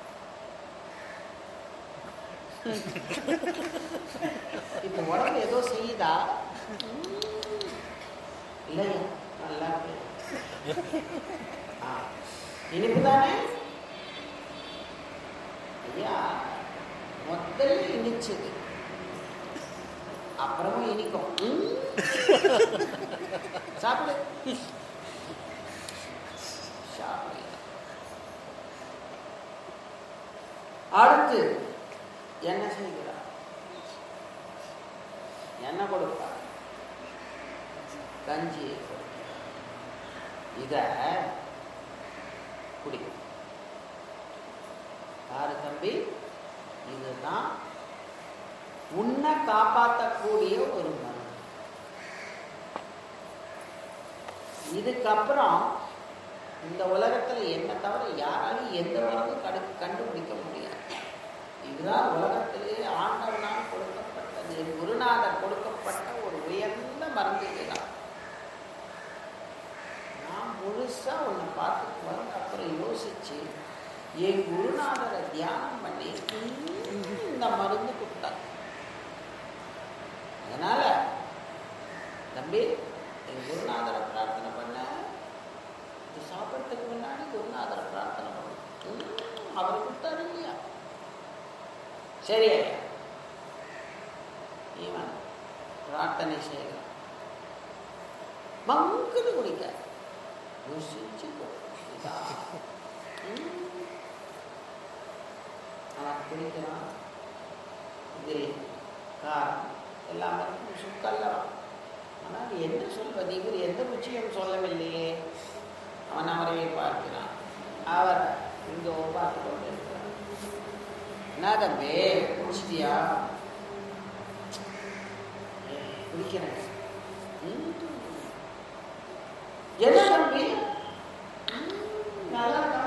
இப்ப உடம்பு ஏதோ செய்யுதா இல்லையா நல்லா இருக்கு ஆ. இனிப்பு தானே ஐயா முதல்ல இனிச்சது அப்புறமும் இனிக்கும் ம். சாப்பிடு சாப்பிடு அடுத்து என்ன செய்கிறார் என்ன கொடுப்பார் கஞ்சியை கொடுக்கிறார் இத குடி யாரு தம்பி இதுதான் உன்னை காப்பாற்றக்கூடிய ஒரு மருந்து இதுக்கப்புறம் இந்த உலகத்துல என்ன தவிர யாராலும் எந்த மருந்தும் கடு கண்டுபிடிக்க முடியாது இதுதான் உலகத்திலேயே ஆண்டவனால் கொடுக்கப்பட்டது என் குருநாதர் கொடுக்கப்பட்ட ஒரு உயர்ந்த மருந்து இதுதான் நான் முழுசா உன்னை பார்த்துட்டு வந்து அப்புறம் யோசிச்சு என் குருநாதரை தியானம் பண்ணி இன்னும் இந்த மருந்து கொடுத்தார் அதனால தம்பி என் குருநாதரை பிரார்த்தனை பண்ண இது சாப்பிட்றதுக்கு முன்னாடி குருநாதரை பிரார்த்தனை பண்ணணும் ம், அவர் கொடுத்தாரு இல்லையா சரி ஐயா இவன் பிரார்த்தனை செய்கிறான் மங்குன்னு குடிக்க ருசிச்சு குடி. இதா. ம். அவன் குடிக்கிறான் இதில் காரம் எல்லாமே சுக்கல்லவன் ஆனால் என்ன சொல்வது இவர் எந்த விஷயம் சொல்லவில்லையே அவன் அவரை பார்க்கிறான் அவர் இங்கே பார்த்து கொண்டு இருக்கிறார் என்ன தம்பி குடிச்சிட்டியா ஏய், குடிக்கிறேன் ம். என்ன தம்பி ம், நல்லா இருக்கா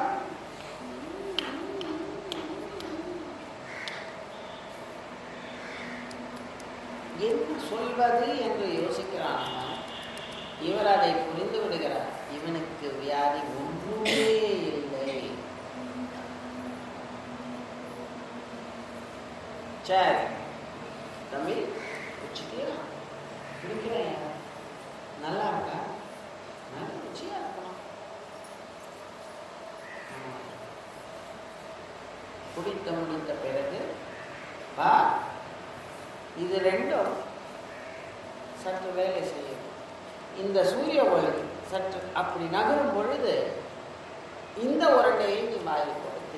என்ன சொல்வது என்று யோசிக்கிறான் அவன். இவர் அதை புரிந்து விடுகிறார் இவனுக்கு வியாதி ஒன்றுமே இல்லை சரி தம்பி குடிச்சிட்டியா குடிக்கிறேன் நல்லா இருக்கா நல்ல ருச்சியா இருக்கணும் ஆமா. குடித்து முடித்த பிறகு வா இது ரெண்டும் சற்று வேலை செய்யும் இந்த சூரிய ஒளி சற்று அப்படி நகரும் பொழுது இந்த உருண்டையை நீ வாயில் கொடுத்து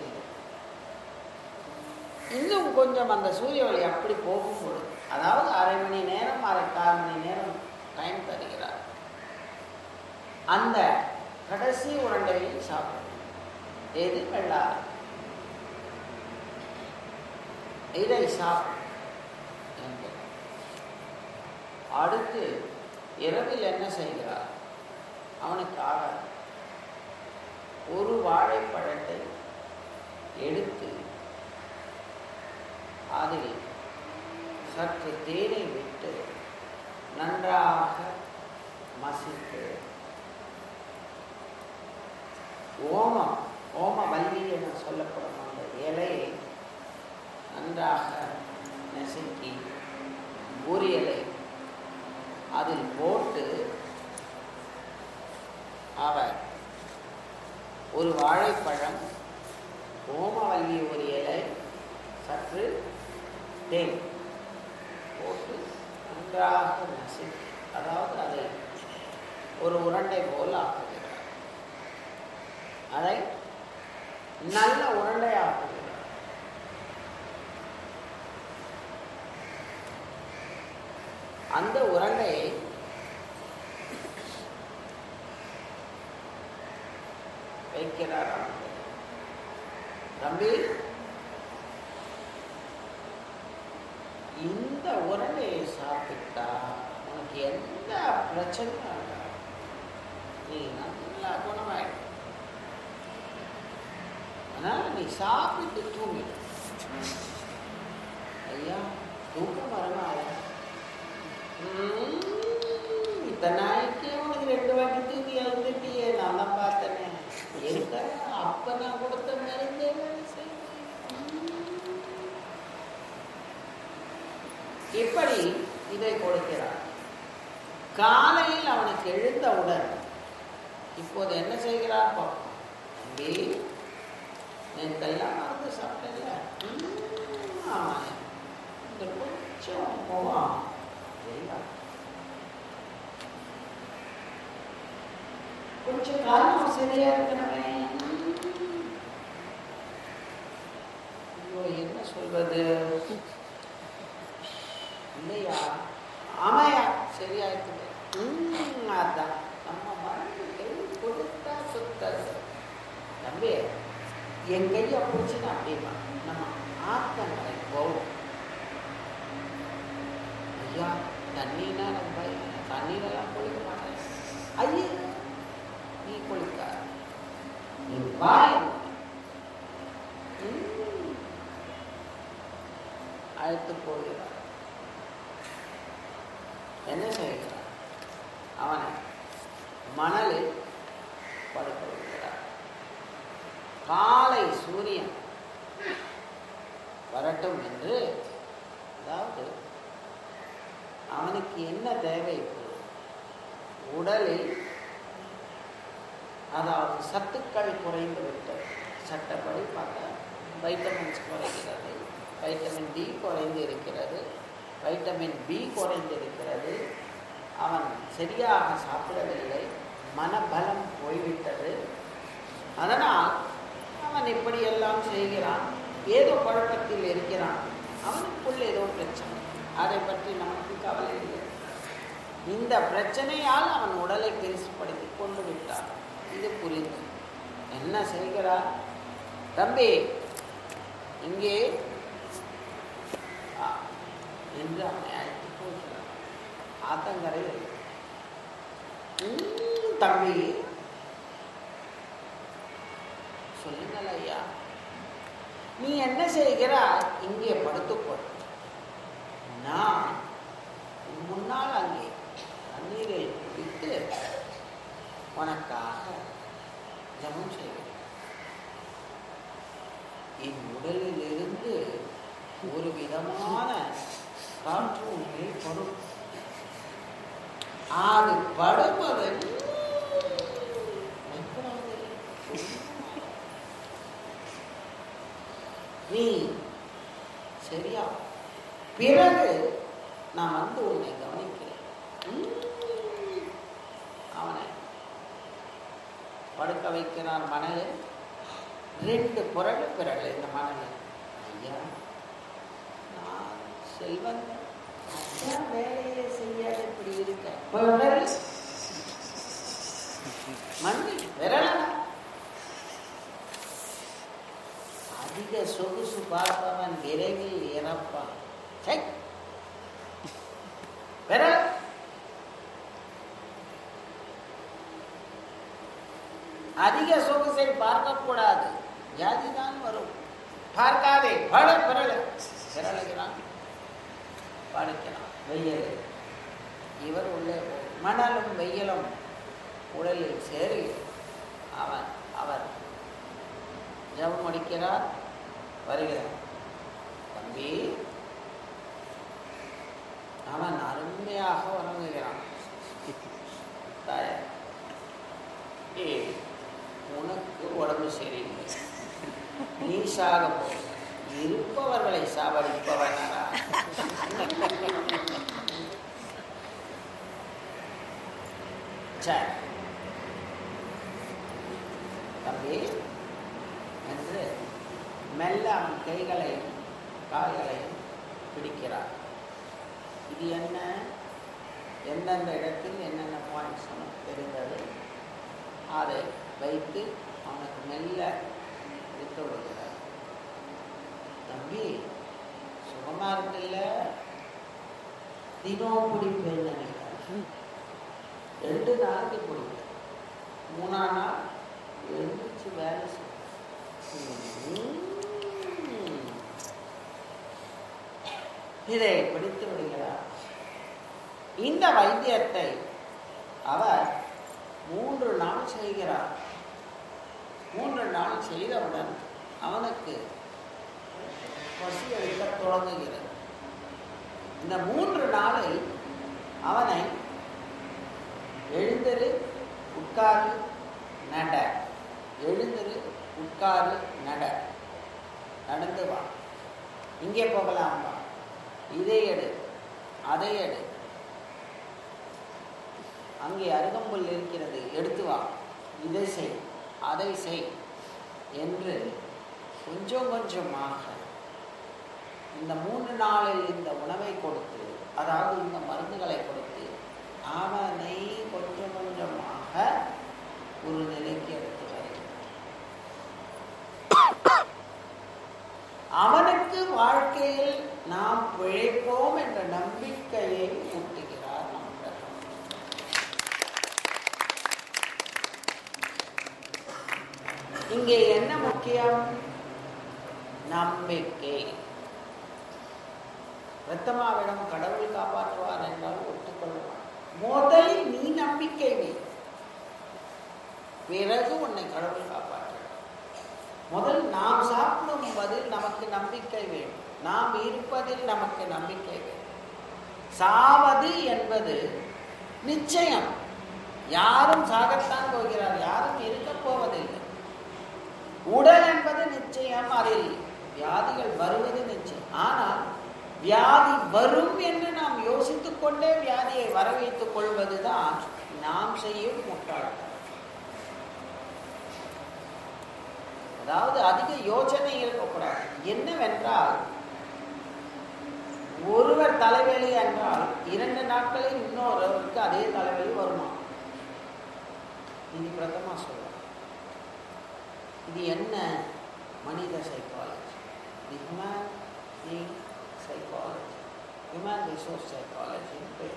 இன்னும் கொஞ்சம் அந்த சூரிய ஒளி அப்படி போகும் பொழுது அதாவது அரை மணி நேரம் அரை கால் மணி நேரம் டைம் தருகிறார் அந்த கடைசி உருண்டையை சாப்பிடணும் எது வெள்ளாறு இதை சாப்பிடும் அடுத்து இரவில் என்ன செய்கிறார் அவனுக்காக ஒரு வாழைப்பழத்தை எடுத்து அதில் சற்று தேனை விட்டு நன்றாக மசித்து ஓமம் ஓமவல்லி என சொல்லப்படும் அந்த இலையை நன்றாக நசுக்கி ஒரு இலை அதில் போட்டு அவர் ஒரு வாழைப்பழம் ஓமவல்லி ஒரு இலை சற்று தேன் போட்டு நன்றாக நசுக்கி அதாவது அதை ஒரு உருண்டை போல் ஆக்குகிறார் அதை நல்ல உருண்டை ஆக்குகிறார் அந்த உருண்டையை வைக்கிறார் அவனுக்கு. தம்பி இந்த உருண்டையை சாப்பிட்டா உனக்கு எந்த பிரச்சனையும் இருக்காது நீ நல்லா குணமாயிடும் அதனால நீ சாப்பிட்டு தூங்கிடு ஐயா தூக்கம் வரமாயா இத்தனை நாளைக்கு உனக்கு ரெண்டு வாட்டி தூக்கி எழுந்துட்டியே நான் தான் பார்த்தேனே எங்க அப்ப நான் கொடுத்த மருந்தே வேலை செய்யுது. இப்படி இதை கொடுக்கிறார் காலையில் அவனுக்கு எழுந்தவுடன் இப்போது என்ன செய்கிறார் பார்ப்போம் தம்பி நேற்றெல்லாம் மருந்து சாப்பிட்டல ஆமாம் இந்த கொஞ்சம் போவான் எல்லாம் கொஞ்சம் காலம் சரியா இருக்கணுமே ஐயோ என்ன சொல்வது இல்லையா ஆமாயா சரியா இருக்குது ம், அதான் நம்ம மருந்துகள் கொடுத்தா சுத்தது தம்பி என் கையை பிடிச்சின்னு அப்படிமா நம்ம ஆத்தங்களை போவோம் ஐயா தண்ணினா நம்ம தண்ணியிலலாம் குளிக்க மாட்டேன் ஐயா நீ குளிக்காத நீ வாய் ம். அழைத்து போகிறார் என்ன செய்கிறார் அவனை மணலில் படுக்க வைக்கிறார் காலை சூரியன் வரட்டும் என்று அதாவது அவனுக்கு என்ன தேவை இப்போது? உடலில் அதாவது சத்துக்கள் குறைந்து விட்டது சட்டப்படி பார்த்தா வைட்டமின்ஸ் குறைகிறது வைட்டமின் டி குறைந்து இருக்கிறது வைட்டமின் பி குறைந்து இருக்கிறது அவன் சரியாக சாப்பிடவில்லை மனபலம் போய்விட்டது அதனால் அவன் இப்படியெல்லாம் செய்கிறான் ஏதோ குழப்பத்தில் இருக்கிறான் அவனுக்குள் ஏதோ பிரச்சனை அதை பற்றி நமக்கு கவலை இல்லை இந்த பிரச்சனையால் அவன் உடலை பெருசுப்படுத்தி கொண்டு விட்டான் இது புரிந்து என்ன செய்கிறார் தம்பி இங்கே ஆ, என்று அவனை அழைத்து போகிறார் ஆத்தங்கரையில் "ம், தம்பி சொல்லுங்கள் ஐயா நீ என்ன செய்கிறாய் இங்கே படுத்துக்கொள் நான் உன் முன்னால் அங்கே தண்ணீரில் குடித்து உனக்காக ஜபம் செய்கிறேன் என் உடலில் இருந்து ஒரு விதமான காற்று உன்மேல் படும் அது படுவது பயப்படாதே. நீ சரியா பிறகு நான் வந்து உன்னை கவனிக்கிறேன் ம். அவனை படுக்க வைக்கிறான் மணலில் ரெண்டு புரளு பிறகு இந்த மணலில் ஐயா நான் செல்வன் அதான் வேலையை செய்யாத இப்படி இருக்க புரளு. மண்ணி விரலடா அதிக சொகுசு பார்ப்பவன் விரைவில் இறப்பான் சை விரல் அதிக சொகுசை பார்க்கக்கூடாது ஜாதி தான் வரும் பார்க்காதே பட பிறல பிறழுகிறான் படிக்கிறான் வெயில் இவர் உள்ளே போ மணலும் வெயிலும் உடலில் சேரி அவன் அவர் ஜபம் அடிக்கிறார் வருகிறார் தம்பி அவன் அருமையாக உறங்குகிறான் தாயார் ஏய் உனக்கு உடம்பு சரியில்லை நீ சாக போக இருப்பவர்களை சாவடிப்பவனாரா சரி தம்பி என்று மெல்ல அவன் கைகளையும் கால்களையும் பிடிக்கிறார் இது என்ன எந்தெந்த இடத்தில் என்னென்ன பாயிண்ட்ஸ் நமக்கு தெரிந்தது அதை வைத்து அவனுக்கு மெல்ல எடுத்து விடுகிறார் தம்பி சுகமா இருக்குல்ல தினம் பிடிப்பேன் நினைக்கிறேன் ரெண்டு நாளைக்கு பிடிப்பேன் மூணாம் நாள் எழுந்திரிச்சு வேலை செய்யும் இதை பிடித்து விடுகிறார் இந்த வைத்தியத்தை அவர் மூன்று நாள் செய்கிறார் மூன்று நாள் செய்தவுடன் அவனுக்கு பசி எடுக்க தொடங்குகிறது இந்த மூன்று நாளில் அவனை எழுந்திரு உட்காரு நட எழுந்திரு உட்காரு நட நடந்து வா இங்கே போகலாம் வா இதை எடு அதை எடு அங்கே அருகம்புல் இருக்கிறது எடுத்து வா இதை செய் அதை செய் என்று கொஞ்சம் கொஞ்சமாக இந்த மூன்று நாளில் இந்த உணவை கொடுத்து அதாவது இந்த மருந்துகளை கொடுத்து அவனை கொஞ்சம் கொஞ்சமாக ஒரு நிலைக்கு எடுத்து வருகிறார் அவனுக்கு வாழ்க்கையில் நாம் பிழைப்போம் என்ற நம்பிக்கையை ஊட்டுகிறார் நம்மிடம் இங்கே என்ன முக்கியம் நம்பிக்கை ரத்தமாவிடம் கடவுள் காப்பாற்றுவார் என்றால் ஒத்துக்கொள்வார் முதலில் நீ நம்பிக்கை வை பிறகு உன்னை கடவுள் காப்பாற்ற முதல் நாம் சாப்பிடும் பதில் நமக்கு நம்பிக்கை வேண்டும் நாம் இருப்பதில் நமக்கு நம்பிக்கை வேண்டும் சாவது என்பது நிச்சயம் யாரும் சாகத்தான் போகிறார் யாரும் இருக்க போவதில்லை உடல் என்பது நிச்சயம் அதில் வியாதிகள் வருவது நிச்சயம் ஆனால் வியாதி வரும் என்று நாம் யோசித்துக் கொண்டே வியாதியை வர வைத்துக் கொள்வதுதான் நாம் செய்யும் முட்டாள்தனம் அதாவது அதிக யோசனை இருக்கக்கூடாது என்னவென்றால் ஒருவர் தலைவலி என்றால் இரண்டு நாட்களில் இன்னொருவருக்கு அதே தலைவலி வருமா இது பிரதமா சொல்ல இது என்ன மனித சைக்காலஜி இது human being psychology human resource சைக்காலஜின்னு பேர்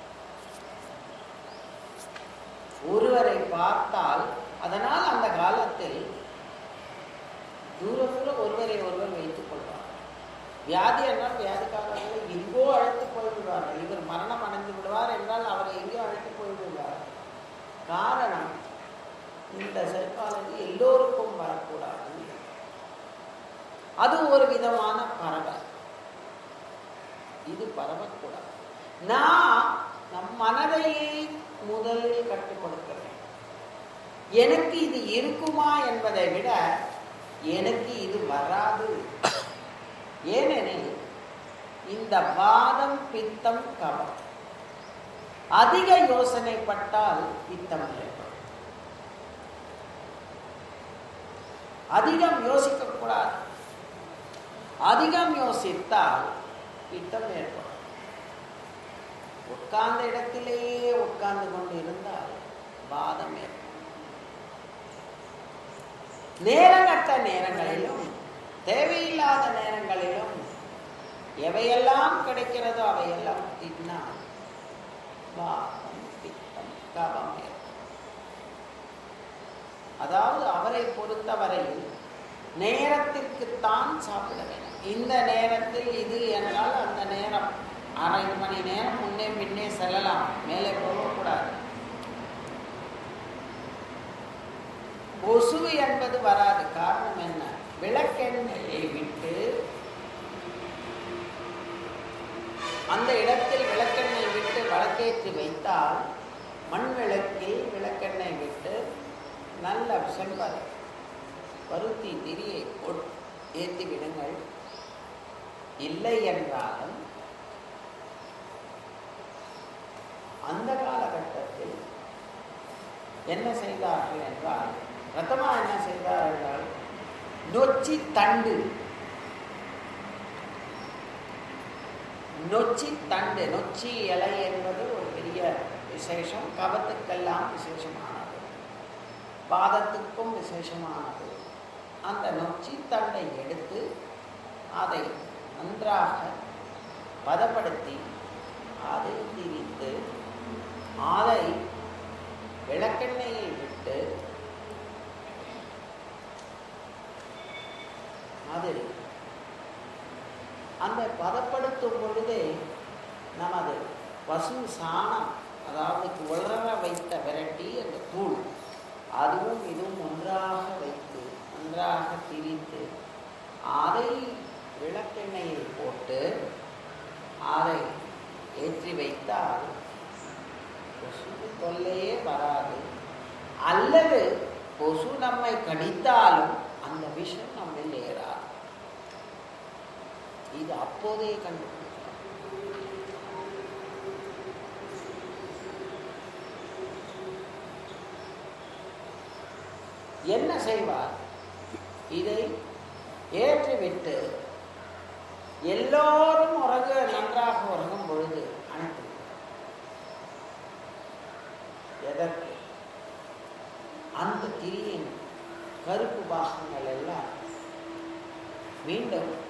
ஒருவரை பார்த்தால் அதனால் அந்த காலத்தில் தூர தூர ஒருவரை ஒருவர் வைத்துக் கொள்வார் வியாதி என்றால் வியாதிக்காரர்களை எங்கோ அழைத்துக் போய்விடுவார்கள் இவர் மரணம் அடைந்து விடுவார் என்றால் அவரை எங்கோ அழைத்து போய்விடுவார் காரணம் இந்த சைக்காலஜி எல்லோருக்கும் வரக்கூடாது அது ஒரு விதமான பரவல் இது பரவக்கூடாது நான் நம் மனதையே முதலில் கட்டுப்படுத்துகிறேன் எனக்கு இது இருக்குமா என்பதை விட எனக்கு இது வராது ஏனெனில் இந்த வாதம் பித்தம் கவம் அதிக யோசனைப்பட்டால் பித்தம் ஏற்படும் அதிகம் யோசிக்கக்கூடாது அதிகம் யோசித்தால் பித்தம் ஏற்படும் உட்கார்ந்த இடத்திலேயே உட்கார்ந்து கொண்டு இருந்தால் வாதம் ஏற்படும் நேரங்கட்ட நேரங்களிலும் தேவையில்லாத நேரங்களிலும் எவையெல்லாம் கிடைக்கிறதோ அவையெல்லாம் தின்னால் வாதம் பித்தம் கபம் ஏற்படும். அதாவது அவரை பொறுத்தவரையில் நேரத்திற்குத்தான் சாப்பிட வேண்டும் இந்த நேரத்தில் இது என்றால் அந்த நேரம் அரை மணி நேரம் முன்னே பின்னே செல்லலாம் மேலே போகக்கூடாது கொசு என்பது வராது காரணம் என்ன விளக்கெண்ணெயை விட்டு அந்த இடத்தில் விளக்கெண்ணெய் விட்டு வழக்கேற்றி வைத்தால் மண் விளக்கில் விளக்கெண்ணெய் விட்டு நல்ல செம்பர் பருத்தி திரியை போட்- ஏற்றி விடுங்கள் இல்லை என்றாலும் அந்த காலகட்டத்தில் என்ன செய்தார்கள் என்றால் ரத்தமா என்ன செய்தார் என்றால் நொச்சி தண்டு நொச்சி தண்டு நொச்சி இலை என்பது ஒரு பெரிய விசேஷம் கபத்துக்கெல்லாம் விசேஷமானது பாதத்துக்கும் விசேஷமானது அந்த நொச்சி தண்டை எடுத்து அதை நன்றாக பதப்படுத்தி அதை திரித்து அதை விளக்கெண்ணெயில் விட்டு அது அந்த பதப்படுத்தும் பொழுதே நமது பசு சாணம் அதாவது உலர வைத்த விரட்டி அந்த தூள் அதுவும் இதுவும் ஒன்றாக வைத்து நன்றாக திரித்து அதை விளக்கெண்ணெயில் போட்டு அதை ஏற்றி வைத்தால் கொசு தொல்லையே வராது அல்லது கொசு நம்மை கடித்தாலும் அந்த விஷம் நம்மில் ஏறாது இது அப்போதே கண்டுபிடிக்கலாம் என்ன செய்வார் இதை ஏற்றிவிட்டு எல்லோரும் உறங்க நன்றாக உறங்கும் பொழுது அணைத்து எதற்கு அந்த திரியின் கருப்பு பாகங்கள் எல்லாம் மீண்டும்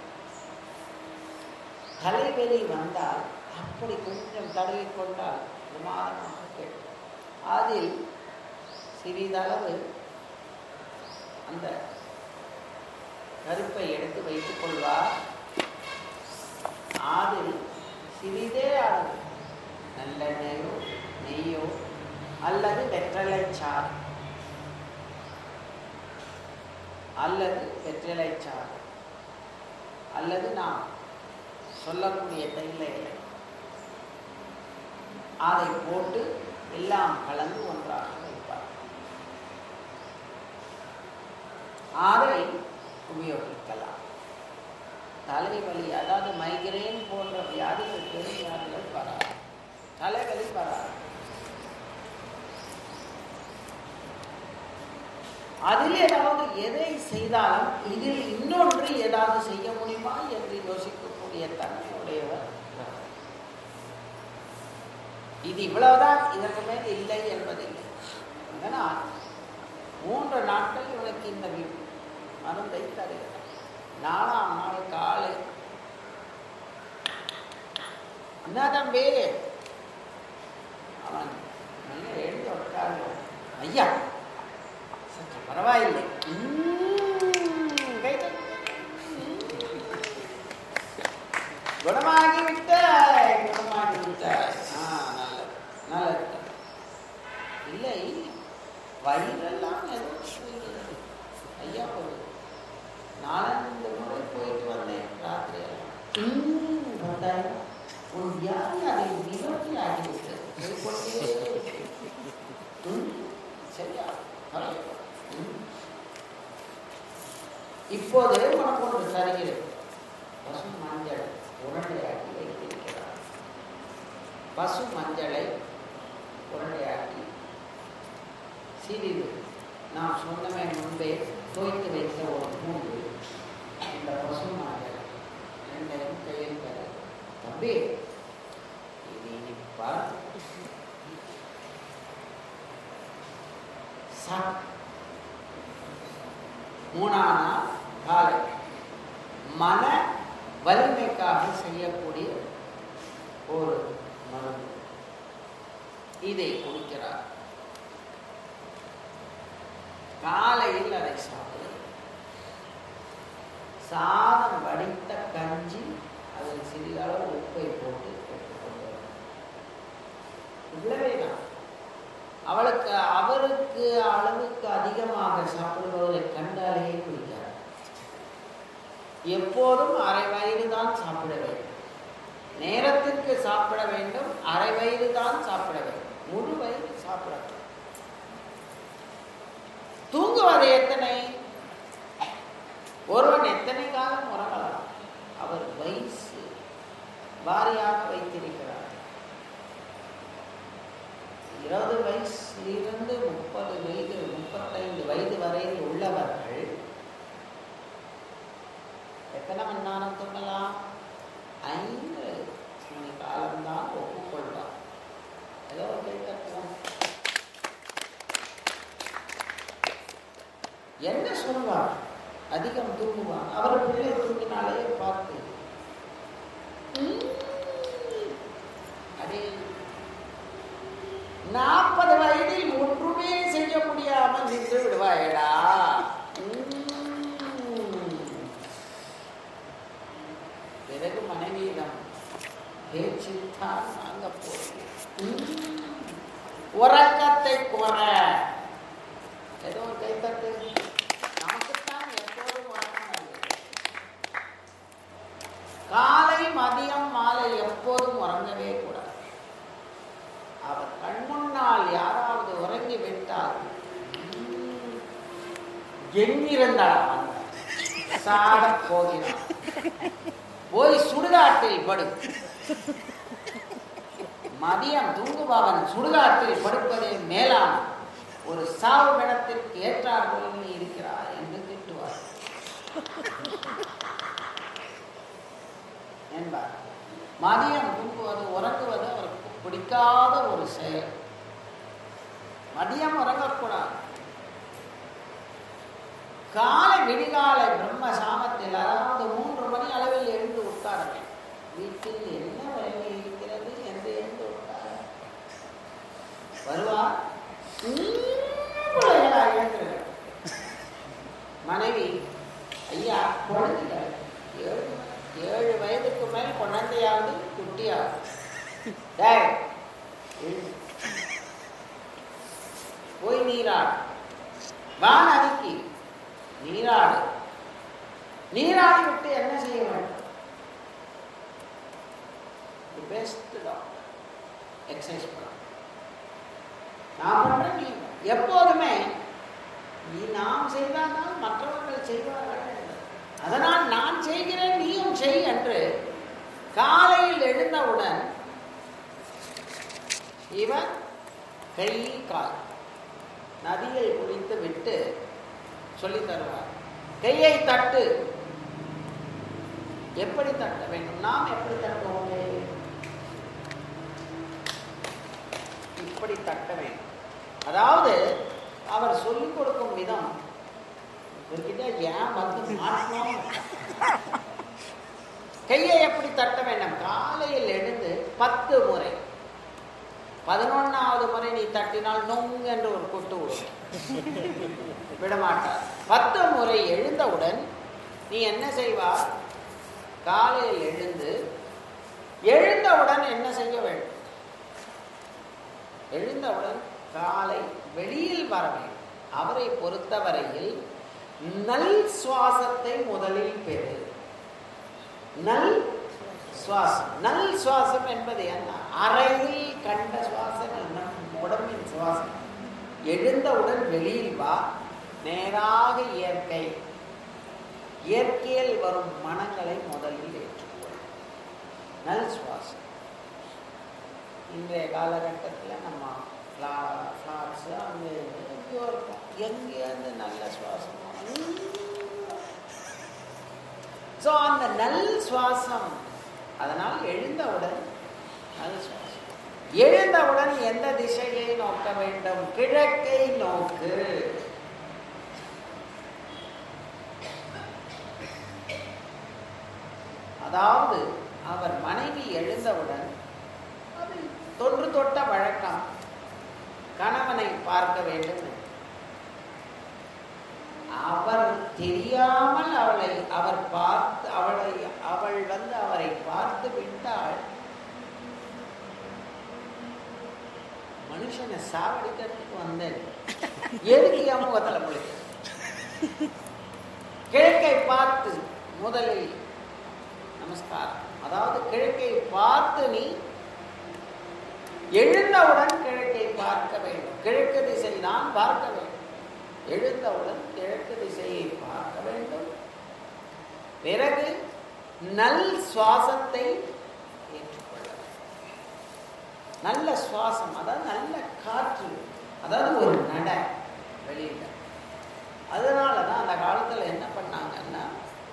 தலைவலி வந்தால் அப்படி கொஞ்சம் தடவி கொண்டால் பிரமாதமாக கேட்கும் அதில் சிறிதளவு அந்த கருப்பை எடுத்து வைத்துக் கொள்வார் அதில் சிறிதே அளவு நல்லெண்ணெயோ நெய்யோ அல்லது வெற்றலை சாறு அல்லது வெற்றிலை சாறு அல்லது நாம் சொல்லக்கூடிய தைல இலை அதை போட்டு எல்லாம் கலந்து ஒன்றாக வைப்பார் அதை உபயோகிக்கலாம் தலைவலி அதாவது மைக்ரேன் போன்ற வியாதிகள் பெருவியாதிகள் வராது தலைவலி வராது அதில் ஏதாவது எதை செய்தாலும் இதில் இன்னொன்று ஏதாவது செய்ய முடியுமா என்று யோசிக்கக்கூடிய தன்மையுடையவர் பிரபு. இது இவ்வளவுதான் இதற்கு மேல் இல்லை என்பதில்லை அதனால் மூன்று நாட்கள் இவனுக்கு இந்த வி- மருந்தை தருகிறார் நாலாம் நாள் காலை என்ன தம்பி அவன் நல்ல எழுந்து உட்கார்ந்து ஐயா சற்று பரவாயில்லை உம், கை தட்டு. குணமாகிவிட்ட குணமாகிவிட்ட ஆ நல்லது நல்லது இல்லை வயிறெல்லாம் ஏதோ சொல்கிறது ஐயா ஒரு நாலஞ்சு முறை போயிட்டு வந்தேன் ராத்திரியெல்லாம் வந்தாய் உன் வியாதி அதை நிவர்த்தி ஆகிவிட்டது போய்க்கொண்டே இருக்கு. ம், சரியா பரவாயில்லை. ம். இப்போது உனக்கு ஒன்று தருகிறது பசு மஞ்சள் உருண்டையாக்கி வைத்திருக்கிறார் பசு மஞ்சளை உருண்டையாக்கி சிறிது நான் சொன்னமே முன்பே தோய்த்து வைத்த ஒரு பூண்டு இந்த பசு மஞ்சள் ரெண்டையும் கையில் தர தம்பி இது இனிப்பா சா மூணாம் நாள் காலை மன வலிமைக்காக செய்யக்கூடிய ஒரு மருந்து இதை குடிக்கிறார் காலையில் அதை சாப்பிடுகிறார் சாதம் வடித்த கஞ்சி அதில் சிறிதளவு உப்பை போட்டு எடுத்துக்கொண்டு வரும். இவ்வளவே தான் அவளுக்கு அவருக்கு அளவுக்கு அதிகமாக சாப்பிடுபவரை கண்டாலேயே பிடிக்காது எப்போதும் அரை வயிறு தான் சாப்பிட வேண்டும் நேரத்திற்கு சாப்பிட வேண்டும் அரை வயிறு தான் சாப்பிட வேண்டும் முழு வயிறு சாப்பிடக்கூடாது தூங்குவது எத்தனை ஒருவன் எத்தனை காலம் உறங்கலாம் அவர் வயசு வாரியாக வைத்திருக்கிறார் இருபது வயசிலிருந்து முப்பது வயது முப்பத்தைந்து வயது வரையில் உள்ளவர்கள் எத்தனை மணி நேரம் தூங்கலாம் ஐந்து மணி காலம்தான் ஒப்புக்கொள்வார் ஏதோ ஒரு கை தட்டுவோம் என்ன சொல்வார் அதிகம் தூங்குவார் அவர் பிள்ளை தூங்கினாலே பார்த்து "ம், அடே நாற்பது வயதில் ஒன்றுமே செய்ய முடியாமல் நின்று விடுவாயடா உம். பிறகு மனைவியிடம் பேச்சுத்தான் வாங்க போறேன் உம். உறக்கத்தை குற ஏதோ ஒரு கைத்தட்டு நமக்குத்தான் எப்போதும் உறக்கம் வருகிறது. காலை மதியம் மாலை எப்போதும் உறங்கவே கூடாது அவர் கண்முன்னால் யாராவது உறங்கி விட்டால் உம், எங்கிருந்தாள் வந்தாள் சாட போகிறான் போய் சுடுகாட்டில் படு மதியம் தூங்குபவன் சுடுகாட்டில் படுப்பதே மேலான ஒரு சாவு இடத்திற்கு ஏற்றார் போல் நீ இருக்கிறாய் என்று திட்டுவார் என்பார் மதியம் தூங்குவது உறங்குவது அவருக்கு பிடிக்காத ஒரு செயல் மதியம் உறங்கக்கூடாது காலை விடிகாலை பிரம்ம சாமத்தில் அதாவது மூன்று மணி அளவில் எழுந்து உட்கார வேண்டும் வீட்டில் என்ன வேலை இருக்கிறது என்று எழுந்து உட்கார வருவார் பிள்ளைகளாக எழுந்துருங்க மனைவி ஐயா குழந்தைகள் ஏழு ஏழு வயதுக்கு மேல் குழந்தையாவது குட்டியாவது டேய், எழுந்து. போய் நீராடு வான் அதுக்கி நீராடு நீராடி விட்டு என்ன செய்ய வேண்டும் பெஸ்ட் டாக்டர் எக்ஸசைஸ் பண்ண நான் பண்றேன் நீ எப்போதுமே நீ நாம் செய்தால்தான் மற்றவர்கள் செய்வார்கள் என்பது. அதனால் நான் செய்கிறேன் நீயும் செய் என்று காலையில் எழுந்தவுடன் இவன் கை கால் நதியில் குளித்து விட்டு சொல்லித் தருவார் கையை தட்டு எப்படி தட்ட வேண்டும் நாம் எப்படி தட்டுவோம் இப்படி தட்ட வேண்டும் அதாவது அவர் சொல்லிக் கொடுக்கும் விதம் இவர்கிட்ட ஏன் வந்து மாற்றணும் கையை எப்படி தட்ட வேண்டும் காலையில் எழுந்து பத்து முறை பதினொன்னாவது முறை நீ தட்டினால் நொங்கு என்று ஒரு கொட்டு விடும் விடமாட்டார் பத்து முறை எழுந்தவுடன் நீ என்ன செய்வார் காலையில் எழுந்து எழுந்தவுடன் என்ன செய்ய வேண்டும் எழுந்தவுடன் காலை வெளியில் வர வேண்டும் அவரை பொறுத்தவரையில் நல் சுவாசத்தை முதலில் பெறு நல் சுவாசம் நல் சுவாசம் என்பது என்ன அறையில் கண்ட சுவாசம் நம் உடம்பின் சுவாசம் எழுந்தவுடன் வெளியில் வா நேராக இயற்கை இயற்கையில் வரும் மனங்களை முதலில் ஏற்றுக்கொள் நல் சுவாசம் இன்றைய காலகட்டத்தில் நம்ம ஃப்ளாட்ஸு அங்கே எங்கேயோ இருக்கும் எங்கேருந்து நல்ல சுவாசம் ஸோ அந்த நல் சுவாசம் அதனால் எழுந்தவுடன் நல் சுவாசம் எழுந்தவுடன் எந்த திசையை நோக்க வேண்டும் கிழக்கை நோக்கு அதாவது அவர் மனைவி எழுந்தவுடன் அது தொன்று தொட்ட வழக்கம் கணவனை பார்க்க வேண்டும் அவர் தெரியாமல் அவளை அவர் பார்த்து அவளை அவள் வந்து அவரை பார்த்து விட்டால் மனுஷனை சாவடிக்கிறதுக்கு வந்தேன் எதுக்கு என் முகத்தில் முழிக்க கிழக்கை பார்த்து முதலில் நமஸ்காரம் அதாவது கிழக்கை பார்த்து நீ எழுந்தவுடன் கிழக்கை பார்க்க வேண்டும் கிழக்கு திசை தான் பார்க்க வேண்டும் எழுந்தவுடன் கிழக்கு திசையை பார்க்க வேண்டும் பிறகு நல் சுவாசத்தை ஏற்றுக்கொள்ள வேண்டும். நல்ல சுவாசம் அதாவது நல்ல காற்று அதாவது ஒரு நட வெளியில அதனால தான் அந்த காலத்தில் என்ன பண்ணாங்கன்னா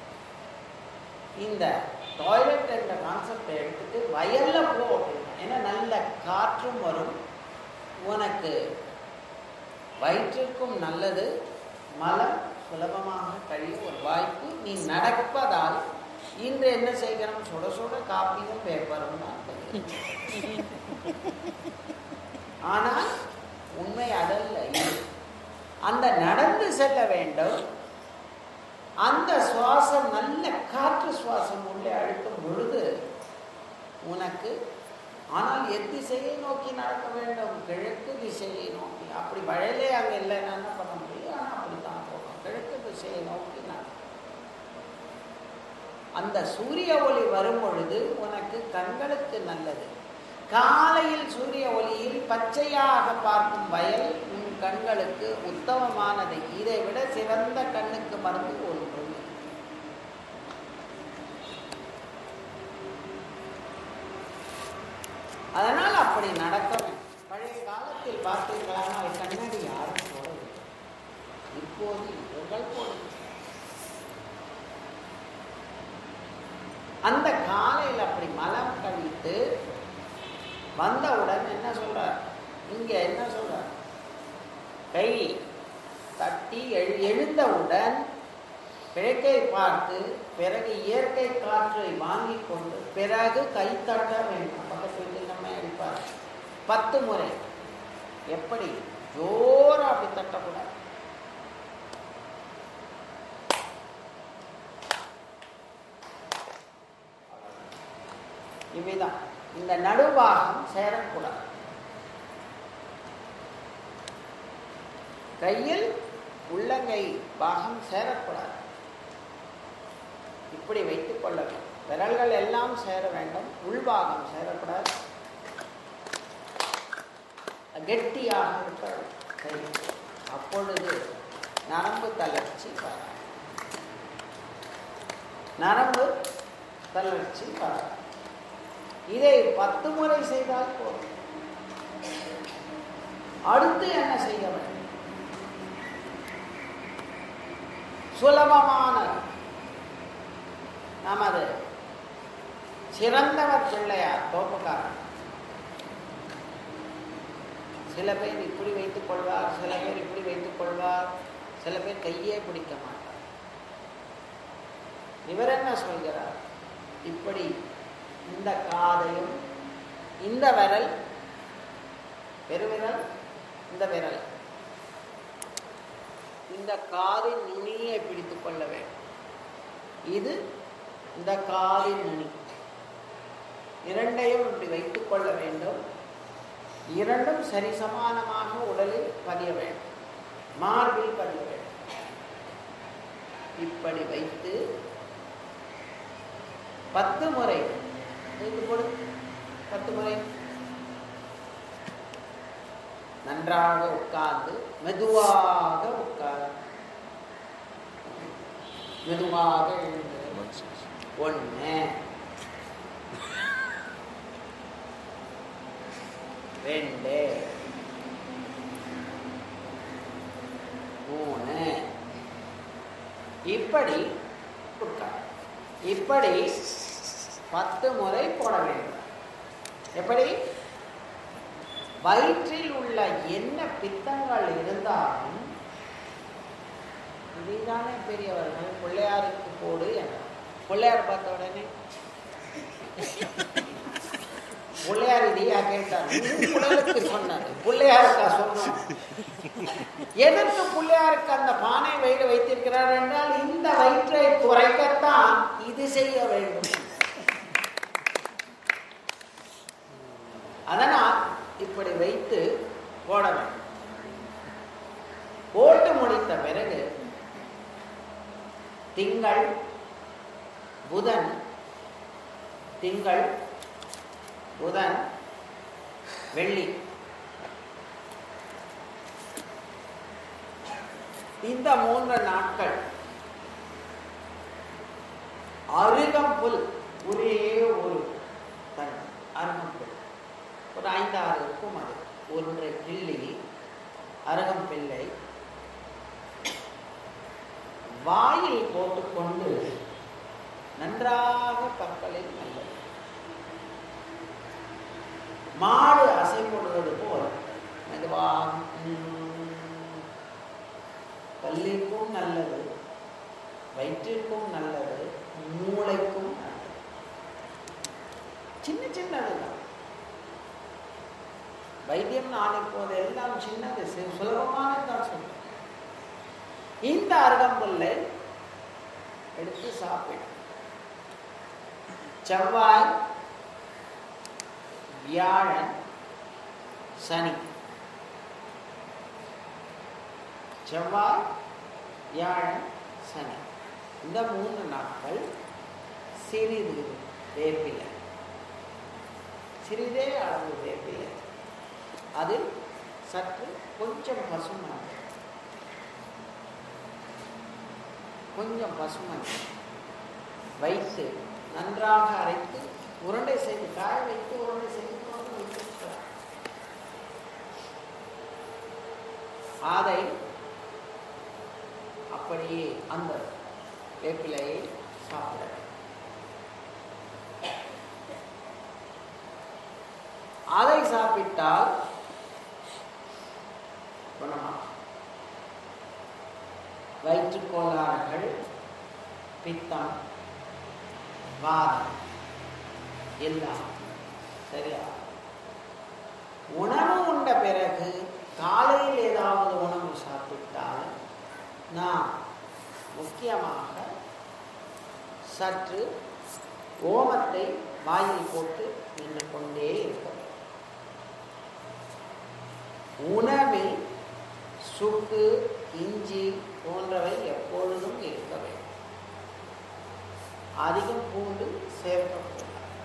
இந்த டாய்லெட் என்ற கான்செப்டை எடுத்துட்டு வயல்ல போ அப்படின்னா ஏன்னா நல்ல காற்றும் வரும் உனக்கு வயிற்றிற்கும் நல்லது மலம் சுலபமாக கழிய ஒரு வாய்ப்பு நீ நடப்பதால் இன்று என்ன செய்கிறோம் சுட சுட காப்பியும் பேப்பரும் தான் பண்ணுகிறோம். ஆனால் உண்மை அதல்ல இது. அந்த நடந்து செல்ல வேண்டும் அந்த சுவாசம் நல்ல காற்று சுவாசம் உள்ளே அழுத்தும் பொழுது உனக்கு ஆனால் எத்திசையை நோக்கி நடக்க வேண்டும் கிழக்கு திசையை நோக்கி அப்படி வயலே அங்கே இல்லைன்னா என்ன பண்ண முடியும் ஆனால் அப்படித்தான் போகணும் கிழக்கு திசையை நோக்கி நடக்கும் அந்த சூரிய ஒளி வரும் பொழுது உனக்கு கண்களுக்கு நல்லது காலையில் சூரிய ஒளியில் பச்சையாக பார்க்கும் வயல் உன் கண்களுக்கு உத்தமமானது இதை விட சிறந்த கண்ணுக்கு மருந்து ஒன்று இல்லை. அதனால் அப்படி நடக்க வேண்டும் பழைய காலத்தில் பார்த்தீர்களானால் கண்ணாடி யாரும் போடவில்லை இப்போது இவர்கள் போடுகிறார்கள் அந்த காலையில் அப்படி மலம் கழித்து வந்தவுடன் என்ன சொல்றார் இங்க என்ன சொல்றார் கை தட்டி எழு எழுந்தவுடன் கிழக்கை பார்த்து பிறகு இயற்கை காற்றை வாங்கி கொண்டு பிறகு கை தட்ட வேண்டும் பக்கத்து வீட்டில் நம்ம அடிப்பார் பத்து முறை எப்படி ஜோரா அப்படி தட்டக்கூடாது இவைதான் இந்த நடுவாகம் சேரக்கூடாது கையில் உள்ளங்கை பாகம் சேரக்கூடாது இப்படி வைத்துக் கொள்ள வேண்டும் விரல்கள் எல்லாம் சேர வேண்டும் உள்பாகம் சேரக்கூடாது கெட்டியாக இருக்க வேண்டும் கை அப்பொழுது நரம்பு தளர்ச்சி வராது நரம்பு தளர்ச்சி வராது இதை பத்து முறை செய்தால் போதும் அடுத்து என்ன செய்ய வேண்டும் சுலபமான நமது சிறந்தவர் பிள்ளையார் தோப்புக்காரன் சில பேர் இப்படி வைத்துக் கொள்வார் சில பேர் இப்படி வைத்துக் கொள்வார் சில பேர் கையே பிடிக்க மாட்டார் இவர் என்ன சொல்கிறார் இப்படி இந்த காதையும் இந்த விரல் பெருவிரல் இந்த விரல் இந்த காதின் நுனியை பிடித்துக் கொள்ள வேண்டும் இது இந்த காதின் நுனி இரண்டையும் இப்படி வைத்துக் கொள்ள வேண்டும் இரண்டும் சரிசமானமாக உடலில் பதிய வேண்டும் மார்பில் பதிய வேண்டும் இப்படி வைத்து பத்து முறை வைத்து கொடு பத்து முறை நன்றாக உட்கார்ந்து மெதுவாக உட்கார் மெதுவாக எழுந்து ஒன்று ரெண்டு மூணு இப்படி உட்கார் இப்படி பத்து முறை போட வேண்டும் எப்படி வயிற்றில் உள்ள என்ன பித்தங்கள் இருந்தாலும் இதைதானே பெரியவர்கள் பிள்ளையாருக்கு போடு என்றார் பிள்ளையார் பார்த்த உடனே பிள்ளையார் இதையா கேட்டார் உன் குடலுக்கு சொன்னது பிள்ளையாருக்கா சொன்னோம் எதற்கு பிள்ளையாருக்கு அந்த பானை வயிறு வைத்திருக்கிறார் என்றால் இந்த வயிற்றை குறைக்கத்தான் இது செய்ய வேண்டும் அதனால் இப்படி வைத்து போட வேண்டும் போட்டு முடித்த பிறகு திங்கள் புதன் திங்கள் புதன் வெள்ளி இந்த மூன்று நாட்கள் அருகம்புல் ஒரே ஒரு தன் அருகம்புல் ஒரு ஐந்தாறு இருக்கும் அது ஒன்றை கிள்ளி அருகம்பிள்ளை வாயில் போட்டுக்கொண்டு நன்றாக பற்களில் நல்லது மாடு அசை போடுவது போல் மெதுவாக உம், பல்லிற்கும் நல்லது வயிற்றிற்கும் நல்லது மூளைக்கும் நல்லது சின்ன சின்னதுதான் வைத்தியம் நான் இப்போது எல்லாம் சின்னது சி- சுலபமானதுதான் சொல்றேன் இந்த அருகம்புல்லை எடுத்து சாப்பிடு செவ்வாய் வியாழன் சனி செவ்வாய் வியாழன் சனி இந்த மூன்று நாட்கள் சிறிது வேப்பிலை சிறிதே அளவு வேப்பிலை அதில் சற்று கொஞ்சம் பசுமண் கொஞ்சம் பசுமண் வைத்து நன்றாக அரைத்து உருண்டை செய்து காய வைத்து உருண்டை செய்து கொண்டு வைத்திருக்கிறார் அதை அப்படியே அந்த வேப்பிலையை சாப்பிட வேண்டும். அதை சாப்பிட்டால் குணமாகும் வயிற்றுக் கோளாறுகள் பித்தம் வாதம் எல்லாம் சரியா உணவு உண்ட பிறகு காலையில் ஏதாவது உணவு சாப்பிட்டால் நாம் முக்கியமாக சற்று ஓமத்தை வாயில் போட்டு நின்று கொண்டே இருக்க வேண்டும் உணவில் சுக்கு இஞ்சி போன்றவை எப்பொழுதும் இருக்க வேண்டும் அதிகம் பூண்டு சேர்க்கக்கூடாது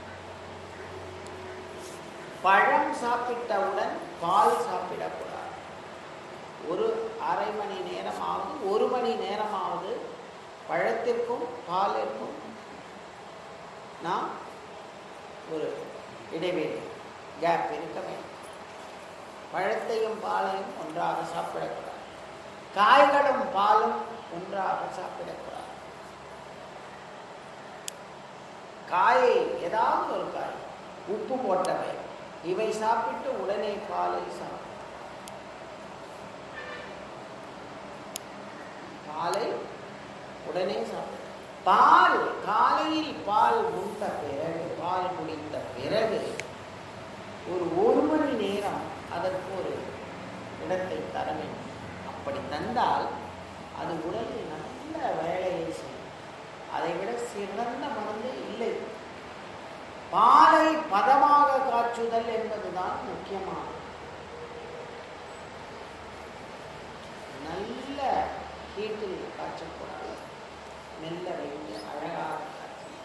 பழம் சாப்பிட்டவுடன் பால் சாப்பிடக்கூடாது ஒரு அரை மணி நேரமாவது ஒரு மணி நேரமாவது பழத்திற்கும் பாலிற்கும் நாம் ஒரு இடைவெளி கேப் இருக்க வேண்டும் பழத்தையும் பாலையும் ஒன்றாக சாப்பிடக்கூடாது காய்களும் பாலும் ஒன்றாக சாப்பிடக்கூடாது காயை ஏதாவது ஒரு காய் உப்பு போட்டவை இவை சாப்பிட்டு உடனே பாலை சாப்பிடும் பாலை உடனே சாப்பிடும் பால் காலையில் பால் உண்ட பிறகு பால் குடித்த பிறகு ஒரு ஒரு மணி நேரம் அதற்கு ஒரு இடத்தை தர வேண்டும் அப்படி தந்தால் அது உடலில் நல்ல வேலையை செய்யும் அதை விட சிறந்த மருந்து இல்லை பாலை பதமாக காய்ச்சுதல் என்பதுதான் முக்கியமானது நல்ல ஹீட்டில் காய்ச்சக்கூடாது மெல்ல வைத்து அழகாக காய்ச்சணும்.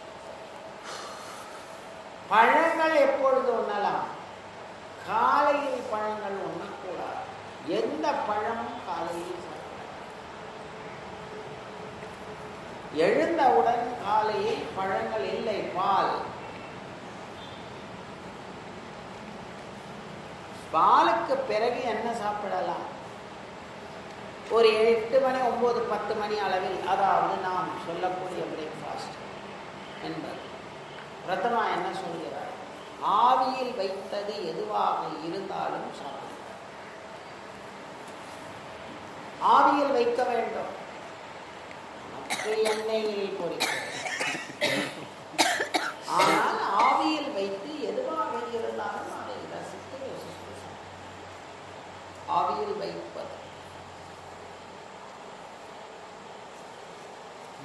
பழங்கள் எப்பொழுது உண்ணலாம் காலையில் பழங்கள் உண்ணக்கூடாது எந்த பழமும் காலையில் சாப்பிடலாம் எழுந்தவுடன் காலையில் பழங்கள் இல்லை பால் பாலுக்கு பிறகு என்ன சாப்பிடலாம் ஒரு எட்டு மணி ஒன்பது பத்து மணி அளவில் அதாவது நாம் சொல்லக்கூடிய பிரேக்ஃபாஸ்ட் என்பது பிரதமா என்ன சொல்கிறார் ஆவியில் வைத்தது எதுவாக இருந்தாலும் சாப்பிடும் ஆவியில் வைக்க வேண்டும் மற்ற எண்ணெயில் பொரிக்க ஆனால் ஆவி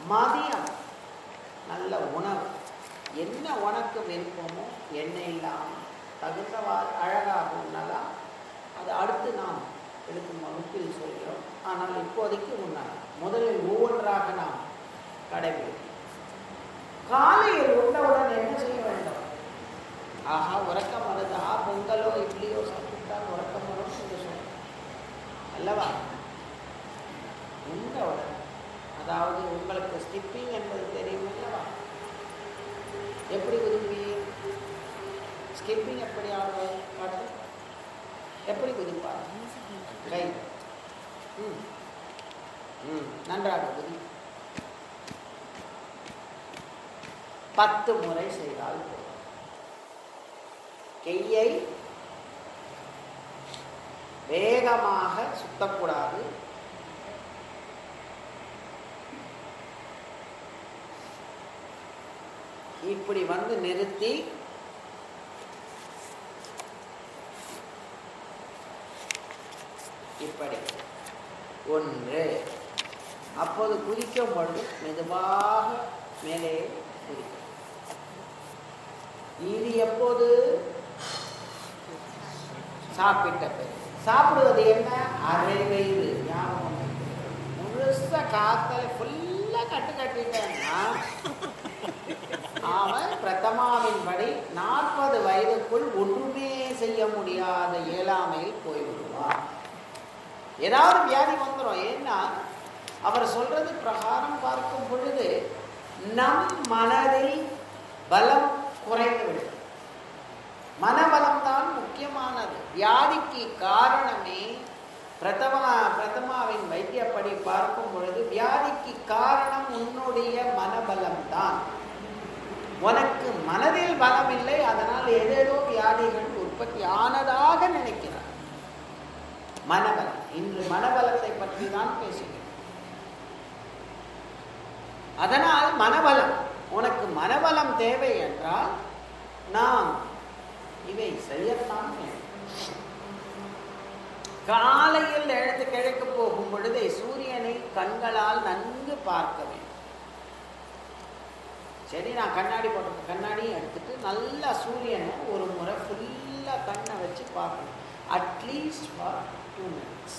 மதியம் நல்ல உணவு என்ன உனக்கு விருப்பமோ எண்ணெய் இல்லாமல் தகுந்தவாறு அழகாக உண்ணலாம் அது அடுத்து நாம் எடுக்கும் வகுப்பில் சொல்கிறோம் ஆனால் இப்போதைக்கு உண்ணலாம் முதலில் ஒவ்வொன்றாக நாம் கடைபிடிக்கும் காலையில் உண்டவுடன் என்ன செய்ய வேண்டும் ஆஹா உறக்கம் வருதா பொங்கலோ இட்லியோ சாப்பிட்டால் உறக்கம் வரும் என்று சொல்றோம் அல்லவா உண்டவுடன் அதாவது உங்களுக்கு ஸ்கிப்பிங் என்பது தெரியும் அல்லவா எப்படி குதிப்பீர் ஸ்கிப்பிங் எப்படி ஆடுவது காட்டு எப்படி குதிப்பார் கை ம் ம் நன்றாக குதி பத்து முறை செய்தால் போதும் கையை வேகமாக சுத்தக்கூடாது இப்படி வந்து நிறுத்தி இப்படி ஒன்று அப்போது குதிக்கும் பொழுது மெதுவாக மேலே குதிக்கும் இது எப்போது சாப்பிட்ட பிறகு சாப்பிடுவது என்ன அரை வயிறு ஞாபகம் வைத்துக்கொள்ளுங்கள். முழுசா காத்தல ஃபுல்லா கட்டு கட்டிட்டேன்னா அவன் பிரதமாவின்படி நாற்பது வயதுக்குள் ஒன்றுமே செய்ய முடியாத இயலாமையில் போய்விடுவான் ஏதாவது வியாதி வந்துடும் ஏன்னா அவர் சொல்றது பிரகாரம் பார்க்கும் பொழுது நம் மனதில் பலம் குறைந்துவிடும் மனபலம் தான் முக்கியமானது வியாதிக்கு காரணமே பிரதமா பிரதமாவின் வைத்தியப்படி பார்க்கும் பொழுது வியாதிக்கு காரணம் உன்னுடைய மனபலம் தான் உனக்கு மனதில் பலம் இல்லை அதனால் ஏதேதோ வியாதிகள் உற்பத்தி ஆனதாக நினைக்கிறார் மனபலம் இன்று மனபலத்தை பற்றி தான் பேசுகிறேன் அதனால் மனபலம் உனக்கு மனபலம் தேவை என்றால் நாம் இவை செய்யத்தான் வேண்டும் காலையில் எழுந்து கிழக்கு போகும் பொழுது சூரியனை கண்களால் நன்கு பார்க்க வேண்டும் சரி நான் கண்ணாடி போட்ட கண்ணாடியும் எடுத்துட்டு நல்லா சூரியனை ஒரு முறை ஃபுல்லாக கண்ணை வச்சு பார்க்கணும் அட்லீஸ்ட் ஃபார் டூ மினிட்ஸ்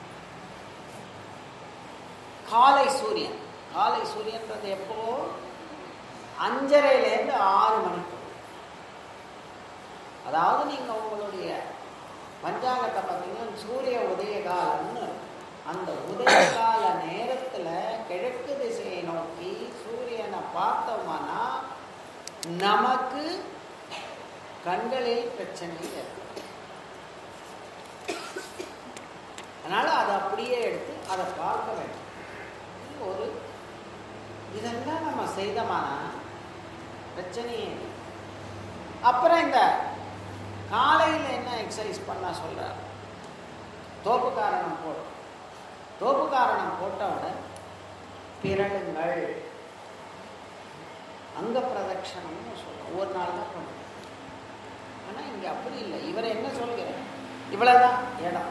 காலை சூரியன் காலை சூரியன்றது எப்போ அஞ்சரைலேருந்து ஆறு மணிக்கு அதாவது நீங்கள் உங்களுடைய பஞ்சாங்கத்தை பார்த்தீங்கன்னா சூரிய உதய காலம்னு இருக்கும். அந்த உதயகால நேரத்தில் கிழக்கு திசையை நோக்கி சூரியனை பார்த்தோம்னா நமக்கு கண்களில் பிரச்சனை ஏற்படும் அதனால் அதை அப்படியே எடுத்து அதை பார்க்க வேண்டும் இது ஒரு இதெல்லாம் நம்ம செய்தோமானா பிரச்சனையே இல்லை அப்புறம் இந்த காலையில் என்ன எக்ஸசைஸ் பண்ண சொல்கிறார் தோப்பு காரணம் போடும் தோப்பு காரணம் போட்டவுடன் பிறழுங்கள் அங்க பிரதட்சணம்னு சொல்றோம் ஒரு நாள் தான் பண்ணும் ஆனால் இங்கே அப்படி இல்லை இவர் என்ன சொல்கிறார் இவ்வளவுதான் இடம்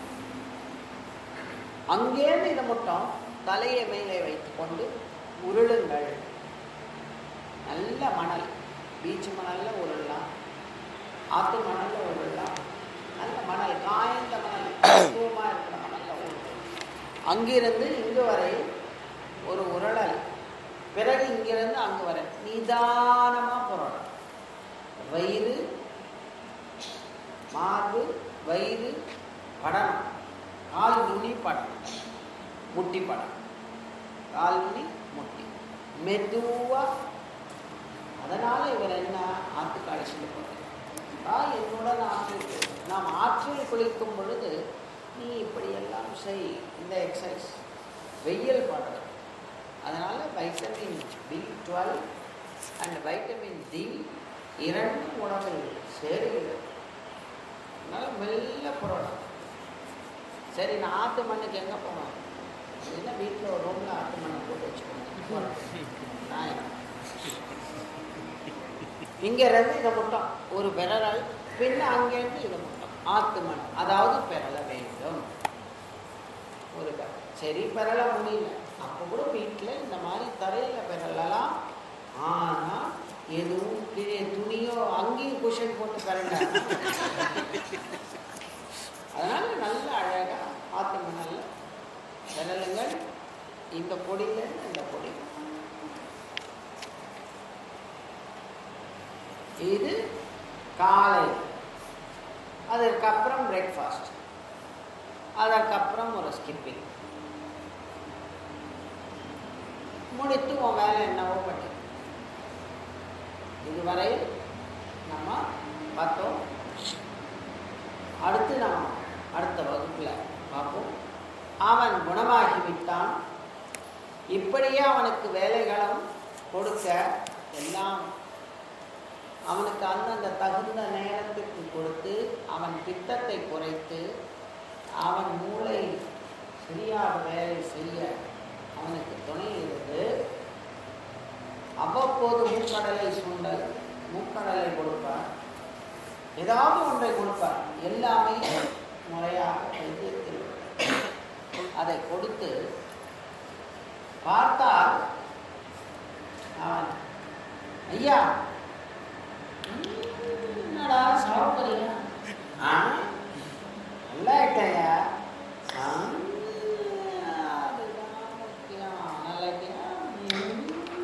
அங்கேருந்து இதை மட்டும் தலையை மேலே வைத்துக்கொண்டு உருளுங்கள் நல்ல மணல் பீச் மணல்ல உருளலாம் ஆத்து மணல்ல உருளலாம் நல்ல மணல் காய்ந்த மணல் தூரமாக இருக்கிற மணல்ல உருளலாம் அங்கிருந்து இங்கு வரை ஒரு உருளல் பிறகு இங்கிருந்து அங்கு வரை நிதானமாக புரளும் வயிறு மார்பு வயிறு படணும் கால் நுனி படணும் முட்டி படணும் கால் நுனி முட்டி மெதுவாக அதனால இவர் என்ன ஆற்றுக்காலை சொல்லி போகிறார் என்னுடன் ஆற்றில் குளி. நாம் ஆற்றில் குளிக்கும் பொழுது நீ இப்படியெல்லாம் செய் இந்த எக்ஸசைஸ் வெயில் படுறது அதனால் vitamin B twelve and vitamin D இரண்டு உணவில் சேருகிறது அதனால் மெல்ல புரணும் சரி நான் ஆற்று மண்ணுக்கு எங்கே போவேன் என்ன வீட்டில் ஒரு ரூமில் ஆற்று மண்ணை போட்டு வச்சுக்கோங்க நான் என்ன இங்க இருந்து இதை மட்டும் ஒரு பெறல் பின்ன அங்கேருந்து இதை மட்டும் ஆத்து மண் அதாவது பெறல வேண்டும் ஒரு பெறல் சரி பெறல முடியல அப்போ கூட வீட்டில் இந்த மாதிரி தரையில் பெறலாம் ஆனால் எதுவும் கீழே துணியோ அங்கேயும் குஷன் போட்டு பெறல அதனால நல்ல அழகாக ஆத்தங்க நல்ல விரலுங்கள் இந்த பொடியில் இந்த பொடி இது காலை அதற்கப்புறம் பிரேக்ஃபாஸ்ட் அதற்கப்புறம் ஒரு ஸ்கிப்பிங் முடித்து உன் வேலை என்னவோ பண்ணி இதுவரை நம்ம பார்த்தோம் அடுத்து நாம் அடுத்த வகுப்பில் பார்ப்போம் அவன் குணமாகிவிட்டான் இப்படியே அவனுக்கு வேலைகளும் கொடுக்க எல்லாம் அவனுக்கு அந்தந்த தகுந்த நேரத்துக்கு கொடுத்து அவன் பித்தத்தை குறைத்து அவன் மூளை சரியாக வேலை செய்ய அவனுக்கு துணை இருந்து அவ்வப்போது மூக்கடலை சுண்டல் மூக்கடலை கொடுப்பார் ஏதாவது ஒன்றை கொடுப்பார் எல்லாமே முறையாக வைத்தியத்தில் அதை கொடுத்து பார்த்தால் அவன் ஐயா ம், என்னடா சாப்பிட்றியா ஆ நல்லா இருக்கேயா ஆ, அதுதான் முக்கியம். நல்லா இருக்கியா? ம்.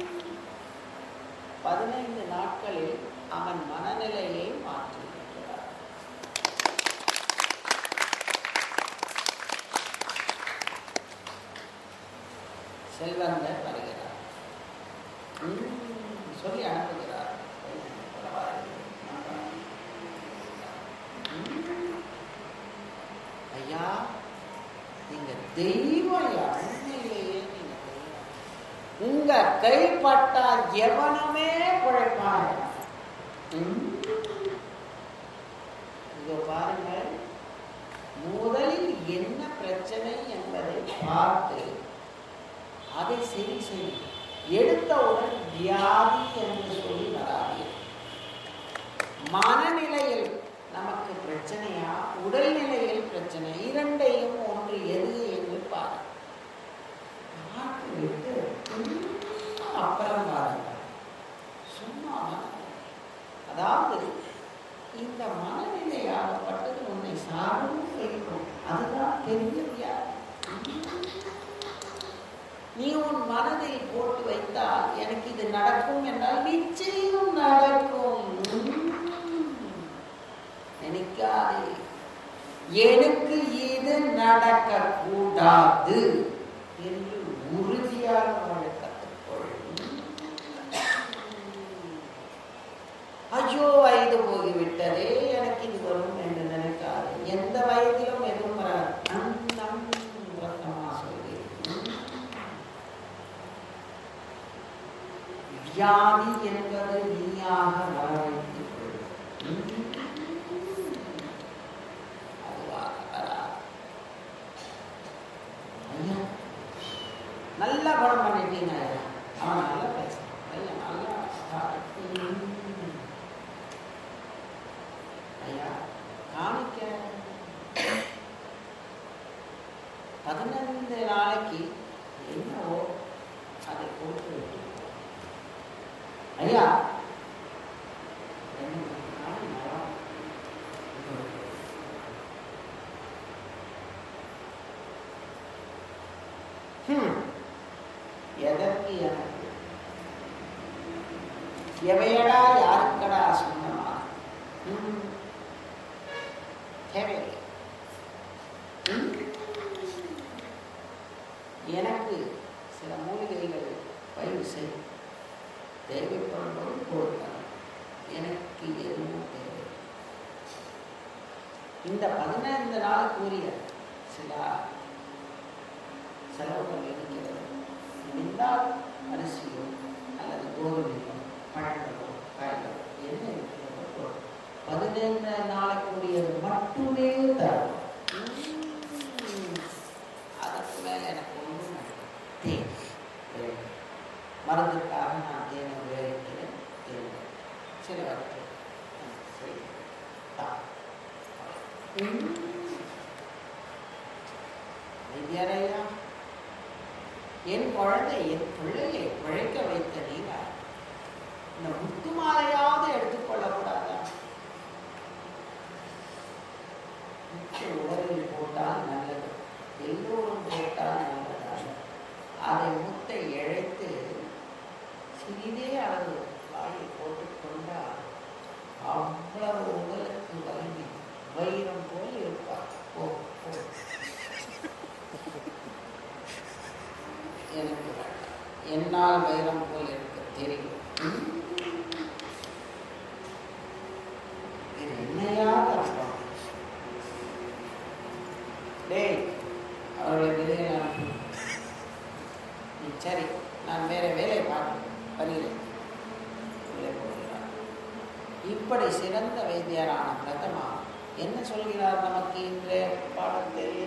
பதினைந்து நாட்களில் அவன் மனநிலையை மாற்றியிருக்கிறார் செல்வந்தர் வருகிறார் ம், சொல்லி அனுப்புகிறார் ம். ஐயா நீங்க தெய்வம் ஐயா உண்மையிலேயே நீங்க தெய்வம் உங்க கைப்பட்டால் எவனுமே குழைப்பான் இதோ பாருங்கள் முதலில் என்ன பிரச்சனை என்பதை பார்த்து அதை சரி செய்யும் எடுத்தவுடன் வியாதி என்று சொல்லி வராதீர்கள் மனநிலையில் நமக்கு பிரச்சனையா உடல்நிலையில் பிரச்சனை இரண்டையும் ஒன்று எது என்று பாரு பார்த்து விட்டு சும்மா அப்புறம் பாருங்க சும்மா அதாவது இந்த மனநிலையாகப்பட்டது உன்னை சார்ந்து இருக்கும் அதுதான் பெரிய வியாதி நீ உன் மனதில் போட்டு வைத்தால் எனக்கு இது நடக்கும் என்றால் நிச்சயம் நடக்கும் நினைக்காதே எனக்கு இது நடக்க கூடாது என்று உறுதியாக வாழ கற்றுக்கொள் ஐயோ வயது போய்விட்டதே எனக்கு இது வரும் என்று நினைக்காது எந்த வயதிலும் எதுவும் வராது நம் ரத்தமா சொல்லி வியாதி என்பது நீயாக வரவைத்துக் கொள் அதுவாக வராது ஐயா நல்லா படம் பண்ணிட்டீங்க ஐயா அவன் நல்லா பேசுறான் ஐயா நல்லா ம். ஐயா காணிக்க பதினைந்து நாளைக்கு என்னவோ அதை கொடுத்து விட்டு ஐயா ரெண்டு நாள் மரம் ஹம். எதற்கு எனக்கு எவையடா யாருக்கடா சொந்தமா ஹம். தேவையில்லை ஹம். எனக்கு சில மூலிகைகள் பயிர் செய் தேவைப்படும் போது கொடுத்தார் எனக்கு எதுவும் தேவை இந்த பதினைந்து நாள் கூறிய சில செலவுகள் இருக்கிறது முடிந்தால் அரிசியோ அல்லது கோதுமையோ பழங்களோ காய்களோ என்ன இருக்கிறதோ போதும். பதினைந்து நாளைக்குரியது மட்டுமே தரும் உம். அதற்கு மேலே எனக்கு ஒன்றும் தேவை தேவை. மருந்துக்காக நான் தேனை உபயோகிக்கிறேன் தேவை சிலவற்றை நான் செய்கிறேன். தான். உம். வைத்தியரையா என் குழந்தை என் பிள்ளையை பிழைக்க வைத்த நீங்க இந்த முத்து மாலையாவது எடுத்துக்கொள்ளக்கூடாதா முத்து உடலில் போட்டால் நல்லது எல்லோரும் போட்டால் நல்லதல்ல அதை முத்தை இழைத்து சிறிதே அளவு வாயில் போட்டுக்கொண்டால் அவ்வளவு உடலுக்கு வலிமை வைரம் போல் இருப்பார் ஓ ஓ எனக்கு வேண்டாம் என்னால் வைரம் போல் இருக்க தெரியும் இது என்னையா கஷ்டம் டேய் அவர்களை வெளியே அனுப்பு நீ சரி நான் வேற வேலை பார்க்கிறேன் வருகிறேன் உள்ளே போகிறார் இப்படி சிறந்த வைத்தியரான பிரதமா என்ன சொல்கிறார் நமக்கு இன்றைய பாடத்தில்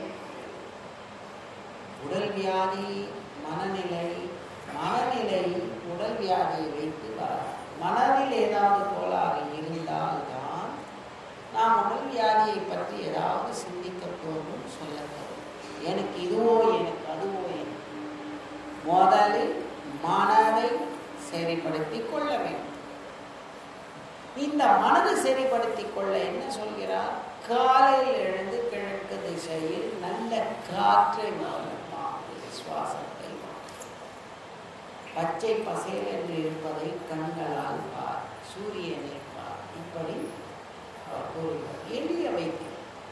உடல் வியாதி மனநிலை மனநிலை உடல் வியாதியை வைத்து வர மனதில் ஏதாவது கோளாறு இருந்தால்தான் நாம் உடல் வியாதியை பற்றி ஏதாவது சிந்திக்க தோணும் சொல்ல தோணும் எனக்கு இதுவோ எனக்கு அதுவோ எனக்கு முதலில் மனதை சரிப்படுத்திக் கொள்ள வேண்டும் இந்த மனதை சரிப்படுத்திக் கொள்ள என்ன சொல்கிறார் காலையில் எழுந்து கிழக்கு திசையில் நல்ல காற்றை மூலமாக சுவாசத்தை பச்சை பசேல் என்று இருப்பதை கண்களால் பார் சூரியனை பார் இப்படி அவர் கூறுகிறார் எளிய வைத்தியம்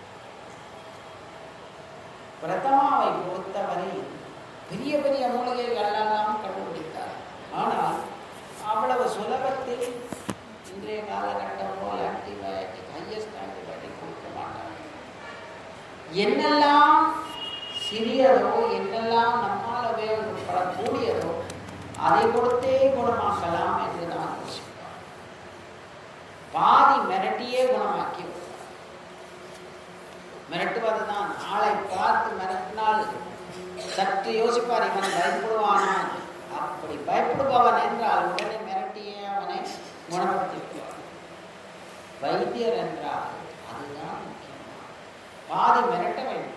பிரதமாவை பொறுத்தவரை பெரிய பெரிய மூலிகைகள் எல்லாம் கண்டுபிடித்தார் ஆனால் அவ்வளவு சுலபத்தில் இன்றைய காலகட்டம் போல் ஆன்டிபயோட்டிக் ஹையஸ்ட் ஆன்டிபயோட்டிக் கொடுக்க மாட்டாங்க என்னெல்லாம் சிறியதோ என்னெல்லாம் நம்மால் உபயோகப்படக்கூடியதோ அதை கொடுத்தே குணமாக்கலாம் என்று நான் யோசிப்பார் பாதி மிரட்டியே குணமாக்கி விடுவார். மிரட்டுவது தான் ஆளை பார்த்து மிரட்டினால் சற்று யோசிப்பார் இவன் பயப்படுவானான் அப்படி பயப்படுபவன் என்றால் உடனே மிரட்டியே அவனை குணப்படுத்திவிடுவார் வைத்தியர் என்றால் அதுதான் முக்கியமான பாதி மிரட்ட வேண்டும்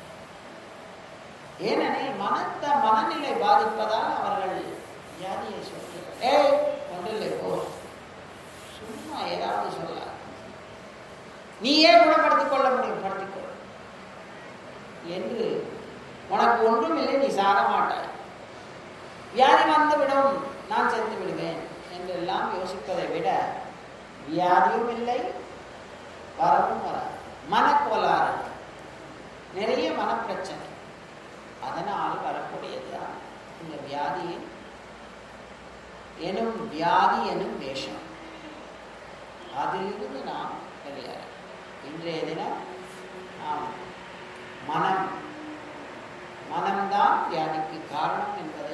ஏனெனில் மனத்த மனநிலை பாதிப்பதால் அவர்கள் வியாதியை சொல்கிறார் ஏய் ஒன்றில்லை போ சும்மா ஏதாவது சொல்ல நீயே குணப்படுத்திக் கொள்ள முடியும் படுத்திக்கொள் என்று உனக்கு ஒன்றும் இல்லை நீ சாக மாட்டாய் வியாதி வந்துவிடும் நான் செத்து விடுவேன் என்றெல்லாம் யோசிப்பதை விட வியாதியும் இல்லை வரவும் வராது மனக்கோளாறு நிறைய மனப்பிரச்சனை அதனால் வரக்கூடியதுதான் இந்த வியாதியின் எனும் வியாதி எனும் வேஷம் அதிலிருந்து நாம் வெளியேற இன்றைய தினம் நாம் மனம் மனம்தான் வியாதிக்கு காரணம் என்பதை